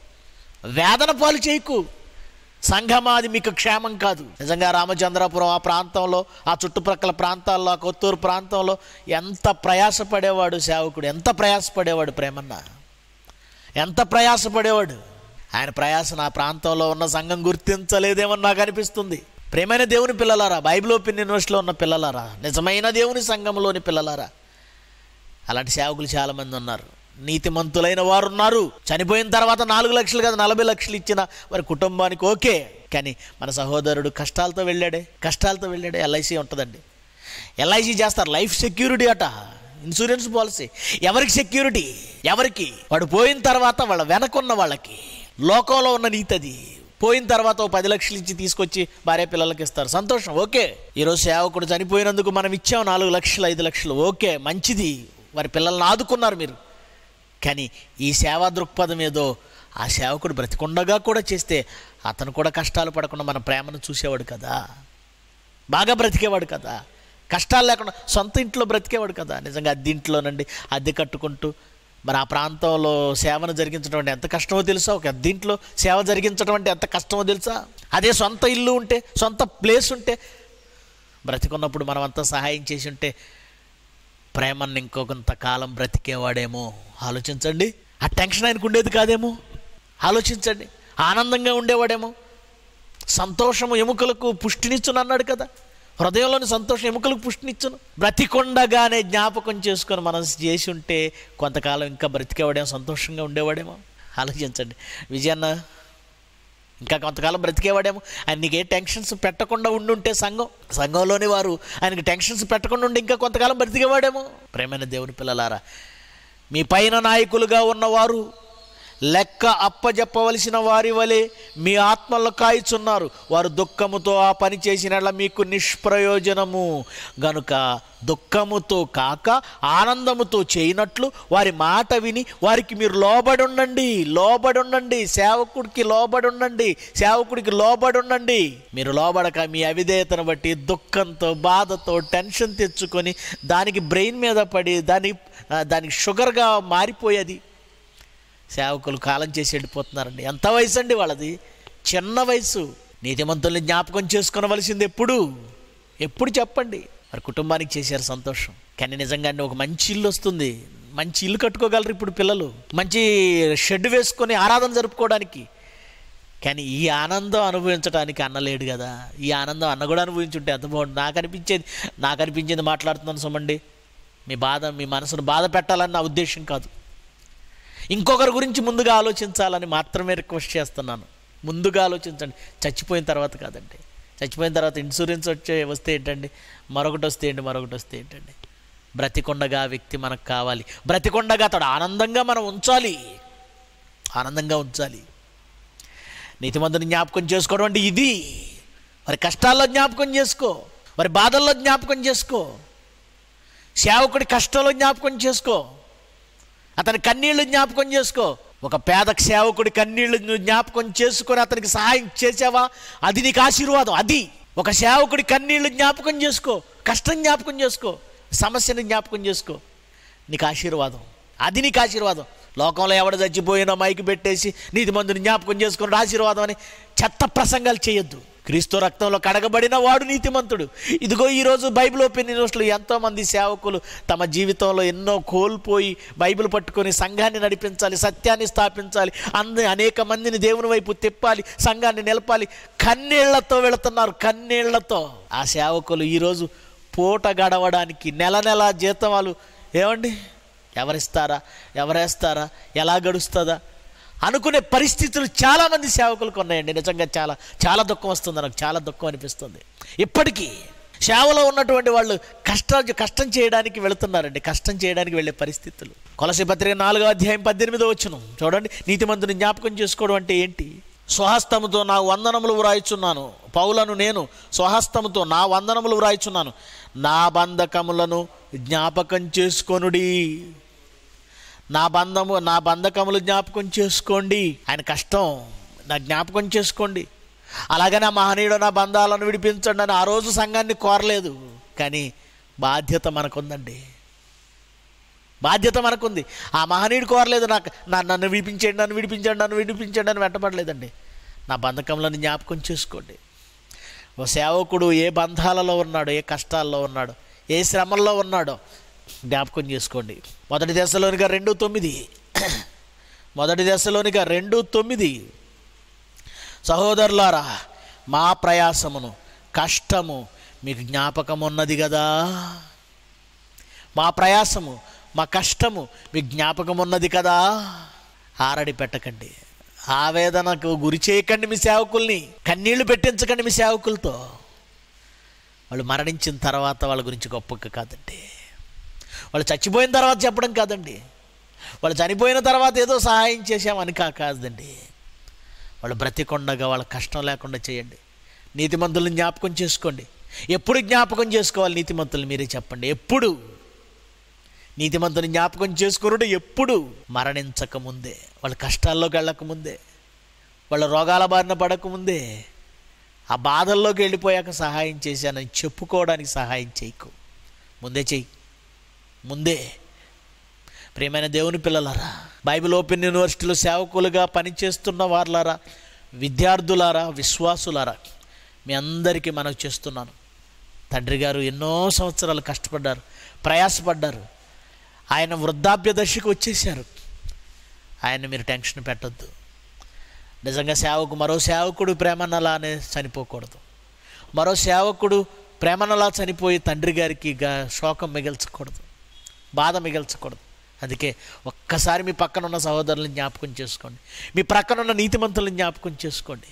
వేదన పాలు చేయకు సంఘమా అది మీకు క్షేమం కాదు నిజంగా రామచంద్రాపురం ఆ ప్రాంతంలో ఆ చుట్టుప్రక్కల ప్రాంతాల్లో ఆ కొత్తూరు ప్రాంతంలో ఎంత ప్రయాసపడేవాడు సేవకుడు ఎంత ప్రయాసపడేవాడు ప్రేమన్న ఎంత ప్రయాసపడేవాడు ఆయన ప్రయాస నా ప్రాంతంలో ఉన్న సంఘం గుర్తించలేదేమో నాకు అనిపిస్తుంది ప్రేమైన దేవుని పిల్లలారా బైబిల్ ఓపెన్ యూనివర్సిటీలో ఉన్న పిల్లలారా నిజమైన దేవుని సంఘంలోని పిల్లలారా అలాంటి సేవకులు చాలామంది ఉన్నారు నీతిమంతులైన వారు ఉన్నారు చనిపోయిన తర్వాత నాలుగు లక్షలు కదా నలభై లక్షలు ఇచ్చిన వారి కుటుంబానికి ఓకే కానీ మన సహోదరుడు కష్టాలతో వెళ్ళాడే కష్టాలతో వెళ్ళాడే ఎల్ఐసి ఉంటుందండి ఎల్ఐసి చేస్తారు లైఫ్ సెక్యూరిటీ అట ఇన్సూరెన్స్ పాలసీ ఎవరికి సెక్యూరిటీ ఎవరికి వాడు పోయిన తర్వాత వాళ్ళ వెనకున్న వాళ్ళకి లోకంలో ఉన్న నీతి అది పోయిన తర్వాత ఓ పది లక్షలు ఇచ్చి తీసుకొచ్చి భార్య పిల్లలకి ఇస్తారు సంతోషం ఓకే ఈరోజు సేవకుడు చనిపోయినందుకు మనం ఇచ్చాం నాలుగు లక్షలు ఐదు లక్షలు ఓకే మంచిది వారి పిల్లల్ని ఆదుకున్నారు మీరు కానీ ఈ సేవా దృక్పథం ఏదో ఆ సేవకుడు బ్రతికుండగా కూడా చేస్తే అతను కూడా కష్టాలు పడకుండా మన ప్రేమను చూసేవాడు కదా బాగా బ్రతికేవాడు కదా కష్టాలు లేకుండా సొంత ఇంట్లో బ్రతికేవాడు కదా నిజంగా అద్దె ఇంట్లోనండి అద్దె కట్టుకుంటూ మరి ఆ ప్రాంతంలో సేవను జరిగించడం అంటే ఎంత కష్టమో తెలుసా ఒక దీంట్లో సేవ జరిగించడం అంటే ఎంత కష్టమో తెలుసా అదే సొంత ఇల్లు ఉంటే సొంత ప్లేస్ ఉంటే బ్రతికున్నప్పుడు మనం అంతా సహాయం చేసి ఉంటే ప్రేమను ఇంకొకంత కాలం బ్రతికేవాడేమో ఆలోచించండి ఆ టెన్షన్ ఆయనకు ఉండేది కాదేమో ఆలోచించండి ఆనందంగా ఉండేవాడేమో సంతోషము ఎముకలకు పుష్టినిచ్చును అన్నాడు కదా హృదయంలోని సంతోషం ఎముకలకు పుష్టినిచ్చును బ్రతికొండగానే జ్ఞాపకం చేసుకొని మనం చేసి ఉంటే కొంతకాలం ఇంకా బ్రతికేవాడేమో సంతోషంగా ఉండేవాడేమో ఆలోచించండి విజయన్న ఇంకా కొంతకాలం బ్రతికేవాడేమో ఆయన నీకు ఏ టెన్షన్స్ పెట్టకుండా ఉండుంటే సంఘం సంఘంలోని వారు ఆయనకి టెన్షన్స్ పెట్టకుండా ఉండి ఇంకా కొంతకాలం బ్రతికేవాడేమో ప్రేమైన దేవుని పిల్లలారా మీ పైన నాయకులుగా ఉన్నవారు లెక్క అప్పజెప్పవలసిన వారి వలె మీ ఆత్మల్లో కాయిచున్నారు వారు దుఃఖముతో ఆ పని చేసిన మీకు నిష్ప్రయోజనము గనుక దుఃఖముతో కాక ఆనందముతో చేయనట్లు వారి మాట విని వారికి మీరు లోబడి ఉండండి లోబడి ఉండండి సేవకుడికి లోబడి ఉండండి సేవకుడికి లోబడి ఉండండి మీరు లోబడక మీ అవిధేయతను బట్టి దుఃఖంతో బాధతో టెన్షన్ తెచ్చుకొని దానికి బ్రెయిన్ మీద పడి దాని ఆ, దానికి షుగర్గా మారిపోయేది సేవకులు కాలం చేసి వెళ్ళిపోతున్నారండి ఎంత వయసు అండి వాళ్ళది చిన్న వయసు నీతిమంతుల్ని జ్ఞాపకం చేసుకొనవలసింది ఎప్పుడు ఎప్పుడు చెప్పండి మరి కుటుంబానికి చేశారు సంతోషం కానీ నిజంగానే ఒక మంచి ఇల్లు వస్తుంది మంచి ఇల్లు కట్టుకోగలరు ఇప్పుడు పిల్లలు మంచి షెడ్ వేసుకొని ఆరాధన జరుపుకోవడానికి కానీ ఈ ఆనందం అనుభవించడానికి అన్న లేడు కదా ఈ ఆనందం అన్న కూడా అనుభవించుంటే ఎంత బాగుంటుంది నాకు అనిపించేది నాకు అనిపించేది మాట్లాడుతున్నాను సుమండి మీ బాధ మీ మనసును బాధ పెట్టాలని నా ఉద్దేశం కాదు ఇంకొకరి గురించి ముందుగా ఆలోచించాలని మాత్రమే రిక్వెస్ట్ చేస్తున్నాను ముందుగా ఆలోచించండి చచ్చిపోయిన తర్వాత కాదండి చచ్చిపోయిన తర్వాత ఇన్సూరెన్స్ వచ్చే వస్తే ఏంటండి మరొకటి వస్తే ఏంటి మరొకటి వస్తే ఏంటండి బ్రతికొండగా ఆ వ్యక్తి మనకు కావాలి బ్రతికొండగా అతడు ఆనందంగా మనం ఉంచాలి ఆనందంగా ఉంచాలి నీతిమంతుని జ్ఞాపకం చేసుకోవడం అంటే ఇది వారి కష్టాల్లో జ్ఞాపకం చేసుకో వారి బాధల్లో జ్ఞాపకం చేసుకో సేవకుడి కష్టంలో జ్ఞాపకం చేసుకో అతని కన్నీళ్లు జ్ఞాపకం చేసుకో ఒక పేద సేవకుడి కన్నీళ్లు నువ్వు జ్ఞాపకం చేసుకొని అతనికి సహాయం చేసావా అది నీకు ఆశీర్వాదం అది ఒక సేవకుడి కన్నీళ్లు జ్ఞాపకం చేసుకో కష్టం జ్ఞాపకం చేసుకో సమస్యని జ్ఞాపకం చేసుకో నీకు ఆశీర్వాదం అది నీకు ఆశీర్వాదం లోకంలో ఎవడ చచ్చిపోయినా మైకి పెట్టేసి నీతి మందుని జ్ఞాపకం చేసుకుని ఆశీర్వాదం అని చెత్త ప్రసంగాలు చేయొద్దు క్రీస్తు రక్తంలో కడగబడిన వాడు నీతిమంతుడు ఇదిగో ఈరోజు బైబిల్ ఓపెన్ యూనివర్సిటీలో ఎంతోమంది సేవకులు తమ జీవితంలో ఎన్నో కోల్పోయి బైబిల్ పట్టుకొని సంఘాన్ని నడిపించాలి సత్యాన్ని స్థాపించాలి అంద అనేక మందిని దేవుని వైపు తిప్పాలి సంఘాన్ని నిలపాలి కన్నీళ్లతో వెళుతున్నారు కన్నీళ్లతో ఆ సేవకులు ఈరోజు పూట గడవడానికి నెల నెల జీతమాలు ఏమండి ఎవరిస్తారా ఎవరేస్తారా ఎలా గడుస్తుందా అనుకునే పరిస్థితులు చాలామంది సేవకులకు ఉన్నాయండి నిజంగా చాలా చాలా దుఃఖం వస్తుంది నాకు చాలా దుఃఖం అనిపిస్తుంది ఇప్పటికీ సేవలో ఉన్నటువంటి వాళ్ళు కష్టం కష్టం చేయడానికి వెళుతున్నారండి కష్టం చేయడానికి వెళ్ళే పరిస్థితులు కొలసి పత్రిక నాలుగో అధ్యాయం పద్దెనిమిదో వచ్చును చూడండి నీతిమంతుని జ్ఞాపకం చేసుకోవడం అంటే ఏంటి స్వహస్తముతో నా వందనములు వ్రాయిచున్నాను పౌలను నేను స్వహస్తముతో నా వందనములు వ్రాయిచున్నాను నా బంధకములను జ్ఞాపకం చేసుకొనుడి నా బంధము నా బంధకములు జ్ఞాపకం చేసుకోండి ఆయన కష్టం నా జ్ఞాపకం చేసుకోండి అలాగే నా మహనీయుడు నా బంధాలను విడిపించండి అని ఆ రోజు సంఘాన్ని కోరలేదు కానీ బాధ్యత మనకుందండి బాధ్యత మనకుంది ఆ మహనీయుడు కోరలేదు నాకు నా నన్ను విడిపించండి నన్ను విడిపించండి నన్ను విడిపించండి అని వెంటబడలేదండి నా బంధకంలను జ్ఞాపకం చేసుకోండి ఓ సేవకుడు ఏ బంధాలలో ఉన్నాడో ఏ కష్టాల్లో ఉన్నాడో ఏ శ్రమల్లో ఉన్నాడో జ్ఞాపకం చేసుకోండి మొదటి దశలోనిగా రెండు తొమ్మిది మొదటి దశలోనిగా రెండు తొమ్మిది సహోదరులారా మా ప్రయాసమును కష్టము మీకు జ్ఞాపకం ఉన్నది కదా మా ప్రయాసము మా కష్టము మీకు జ్ఞాపకం ఉన్నది కదా ఆరడి పెట్టకండి ఆవేదనకు గురి చేయకండి మీ సేవకుల్ని కన్నీళ్లు పెట్టించకండి మీ సేవకులతో వాళ్ళు మరణించిన తర్వాత వాళ్ళ గురించి గొప్పగా కాదండి వాళ్ళు చచ్చిపోయిన తర్వాత చెప్పడం కాదండి వాళ్ళు చనిపోయిన తర్వాత ఏదో సహాయం చేశామని కా కాదండి వాళ్ళు బ్రతికొండగా వాళ్ళ కష్టం లేకుండా చేయండి నీతిమంతులను జ్ఞాపకం చేసుకోండి ఎప్పుడు జ్ఞాపకం చేసుకోవాలి నీతిమంతులు మీరే చెప్పండి ఎప్పుడు నీతిమంతుని జ్ఞాపకం చేసుకున్నట్టు ఎప్పుడు మరణించక ముందే వాళ్ళ కష్టాల్లోకి వెళ్ళక ముందే వాళ్ళ రోగాల బారిన పడక ముందే ఆ బాధల్లోకి వెళ్ళిపోయాక సహాయం చేశానని చెప్పుకోవడానికి సహాయం చేయకు ముందే చెయ్యి ముందే ప్రియమైన దేవుని పిల్లలారా బైబిల్ ఓపెన్ యూనివర్సిటీలో సేవకులుగా పనిచేస్తున్న వారులారా విద్యార్థులారా విశ్వాసులారా మీ అందరికీ మనకు చేస్తున్నాను తండ్రి గారు ఎన్నో సంవత్సరాలు కష్టపడ్డారు ప్రయాసపడ్డారు ఆయన వృద్ధాప్య దశకు వచ్చేసారు ఆయన మీరు టెన్షన్ పెట్టొద్దు నిజంగా సేవకు మరో సేవకుడు ప్రేమనలానే చనిపోకూడదు మరో సేవకుడు ప్రేమనలా చనిపోయి తండ్రి గారికి గా శోకం మిగల్చకూడదు బాధ మిగల్చకూడదు అందుకే ఒక్కసారి మీ పక్కన ఉన్న సహోదరులను జ్ఞాపకం చేసుకోండి మీ ప్రక్కన ఉన్న నీతిమంతులను జ్ఞాపకం చేసుకోండి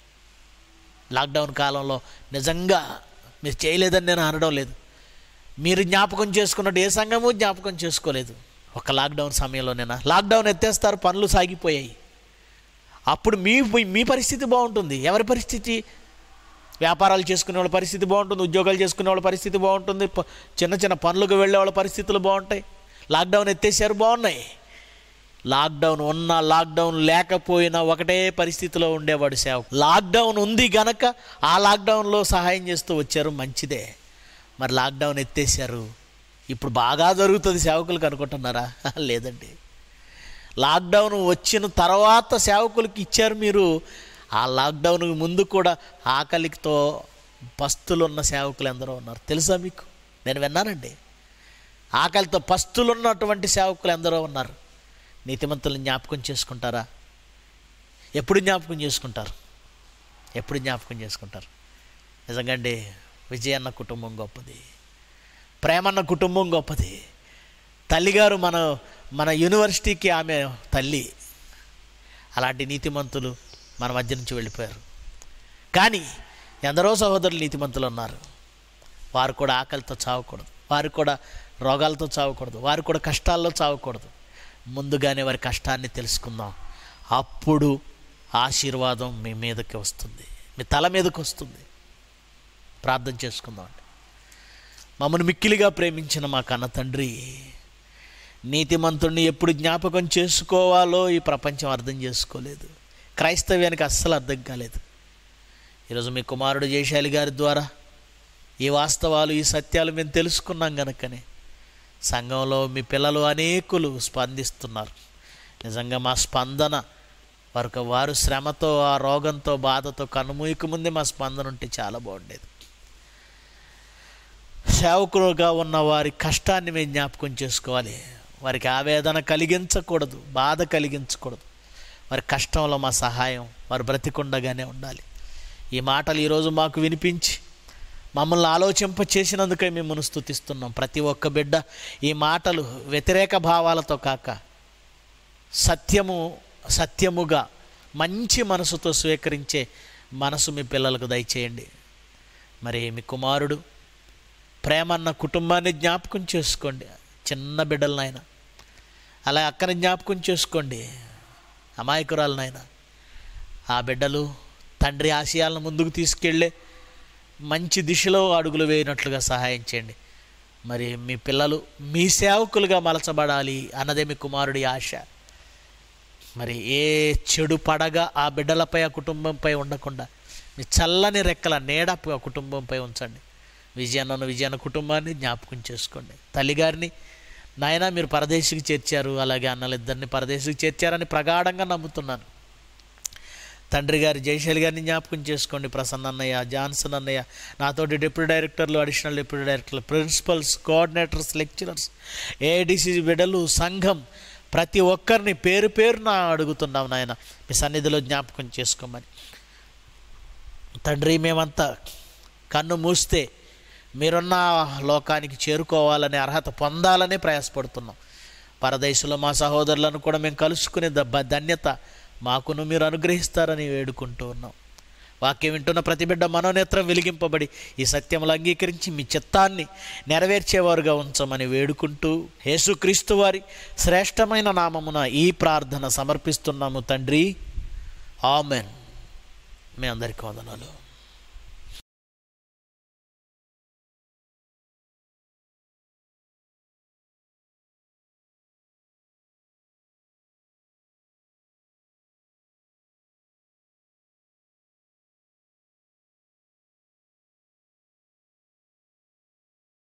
లాక్డౌన్ కాలంలో నిజంగా మీరు చేయలేదని నేను అనడం లేదు మీరు జ్ఞాపకం చేసుకున్నట్టు ఏ సంఘము జ్ఞాపకం చేసుకోలేదు ఒక లాక్డౌన్ సమయంలోనేనా లాక్డౌన్ ఎత్తేస్తారు పనులు సాగిపోయాయి అప్పుడు మీ మీ పరిస్థితి బాగుంటుంది ఎవరి పరిస్థితి వ్యాపారాలు చేసుకునే వాళ్ళ పరిస్థితి బాగుంటుంది ఉద్యోగాలు చేసుకునే వాళ్ళ పరిస్థితి బాగుంటుంది ప- చిన్న చిన్న పనులకు వెళ్ళే వాళ్ళ పరిస్థితులు బాగుంటాయి లాక్డౌన్ ఎత్తేసారు బాగున్నాయి లాక్డౌన్ ఉన్నా లాక్డౌన్ లేకపోయినా ఒకటే పరిస్థితిలో ఉండేవాడు సేవ లాక్డౌన్ ఉంది గనక ఆ లాక్డౌన్లో సహాయం చేస్తూ వచ్చారు మంచిదే మరి లాక్డౌన్ ఎత్తేసారు ఇప్పుడు బాగా జరుగుతుంది సేవకులకు అనుకుంటున్నారా లేదండి లాక్డౌన్ వచ్చిన తర్వాత సేవకులకు ఇచ్చారు మీరు ఆ లాక్డౌన్ ముందు కూడా ఆకలితో పస్తులున్న సేవకులు ఎందరో ఉన్నారు తెలుసా మీకు నేను విన్నానండి ఆకలితో పస్తులున్నటువంటి సేవకులు ఎందరో ఉన్నారు నీతిమంతులను జ్ఞాపకం చేసుకుంటారా ఎప్పుడు జ్ఞాపకం చేసుకుంటారు ఎప్పుడు జ్ఞాపకం చేసుకుంటారు నిజంగా అండి విజయన్న కుటుంబం గొప్పది ప్రేమన్న కుటుంబం గొప్పది తల్లిగారు మన మన యూనివర్సిటీకి ఆమె తల్లి అలాంటి నీతిమంతులు మన మధ్య నుంచి వెళ్ళిపోయారు కానీ ఎందరో సహోదరులు నీతిమంతులు ఉన్నారు వారు కూడా ఆకలితో చావకూడదు వారు కూడా రోగాలతో చావకూడదు వారు కూడా కష్టాల్లో చావకూడదు ముందుగానే వారి కష్టాన్ని తెలుసుకుందాం అప్పుడు ఆశీర్వాదం మీ మీదకి వస్తుంది మీ తల మీదకి వస్తుంది ప్రార్థన చేసుకుందాం అండి మమ్మల్ని మిక్కిలిగా ప్రేమించిన మా కన్న తండ్రి నీతిమంతుణ్ణి ఎప్పుడు జ్ఞాపకం చేసుకోవాలో ఈ ప్రపంచం అర్థం చేసుకోలేదు క్రైస్తవ్యానికి అస్సలు అర్థం కాలేదు ఈరోజు మీ కుమారుడు జయశాలి గారి ద్వారా ఈ వాస్తవాలు ఈ సత్యాలు మేము తెలుసుకున్నాం గనుకనే సంఘంలో మీ పిల్లలు అనేకులు స్పందిస్తున్నారు నిజంగా మా స్పందన వారికి వారు శ్రమతో ఆ రోగంతో బాధతో కనుమూయక ముందే మా స్పందన ఉంటే చాలా బాగుండేది సేవకులుగా ఉన్న వారి కష్టాన్ని మేము జ్ఞాపకం చేసుకోవాలి వారికి ఆవేదన కలిగించకూడదు బాధ కలిగించకూడదు వారి కష్టంలో మా సహాయం వారు బ్రతికుండగానే ఉండాలి ఈ మాటలు ఈరోజు మాకు వినిపించి మమ్మల్ని ఆలోచింప చేసినందుకే మిమ్మల్ని స్తుతిస్తున్నాం ప్రతి ఒక్క బిడ్డ ఈ మాటలు వ్యతిరేక భావాలతో కాక సత్యము సత్యముగా మంచి మనసుతో స్వీకరించే మనసు మీ పిల్లలకు దయచేయండి మరి మీ కుమారుడు ప్రేమన్న కుటుంబాన్ని జ్ఞాపకం చేసుకోండి చిన్న బిడ్డలనైనా అలా అక్కని జ్ఞాపకం చేసుకోండి అమాయకురాలనైనా ఆ బిడ్డలు తండ్రి ఆశయాలను ముందుకు తీసుకెళ్ళే మంచి దిశలో అడుగులు వేయనట్లుగా సహాయం చేయండి మరి మీ పిల్లలు మీ సేవకులుగా మలచబడాలి అన్నదే మీ కుమారుడి ఆశ మరి ఏ చెడు పడగా ఆ బిడ్డలపై ఆ కుటుంబంపై ఉండకుండా మీ చల్లని రెక్కల నీడ ఆ కుటుంబంపై ఉంచండి విజయన్నను విజయన్న కుటుంబాన్ని జ్ఞాపకం చేసుకోండి తల్లిగారిని నాయన మీరు పరదేశికి చేర్చారు అలాగే అన్నలిద్దరిని పరదేశికి చేర్చారని ప్రగాఢంగా నమ్ముతున్నాను తండ్రి గారు జయశైలి గారిని జ్ఞాపకం చేసుకోండి ప్రసన్న అన్నయ్య జాన్సన్ అన్నయ్య నాతోటి డిప్యూటీ డైరెక్టర్లు అడిషనల్ డిప్యూటీ డైరెక్టర్లు ప్రిన్సిపల్స్ కోఆర్డినేటర్స్ లెక్చరర్స్ ఏఐడిసి బిడ్డలు సంఘం ప్రతి ఒక్కరిని పేరు పేరున అడుగుతున్నాం నాయన మీ సన్నిధిలో జ్ఞాపకం చేసుకోమని తండ్రి మేమంతా కన్ను మూస్తే మీరున్న లోకానికి చేరుకోవాలనే అర్హత పొందాలని ప్రయాసపడుతున్నాం పరదేశంలో మా సహోదరులను కూడా మేము కలుసుకునే దబ్బ ధన్యత మాకును మీరు అనుగ్రహిస్తారని వేడుకుంటూ ఉన్నాం వాక్యం వింటున్న ప్రతి బిడ్డ మనోనేత్రం వెలిగింపబడి ఈ సత్యములు అంగీకరించి మీ చిత్తాన్ని నెరవేర్చేవారుగా ఉంచమని వేడుకుంటూ యేసుక్రీస్తు వారి శ్రేష్టమైన నామమున ఈ ప్రార్థన సమర్పిస్తున్నాము తండ్రి ఆమెన్ మీ అందరికీ వందనాలు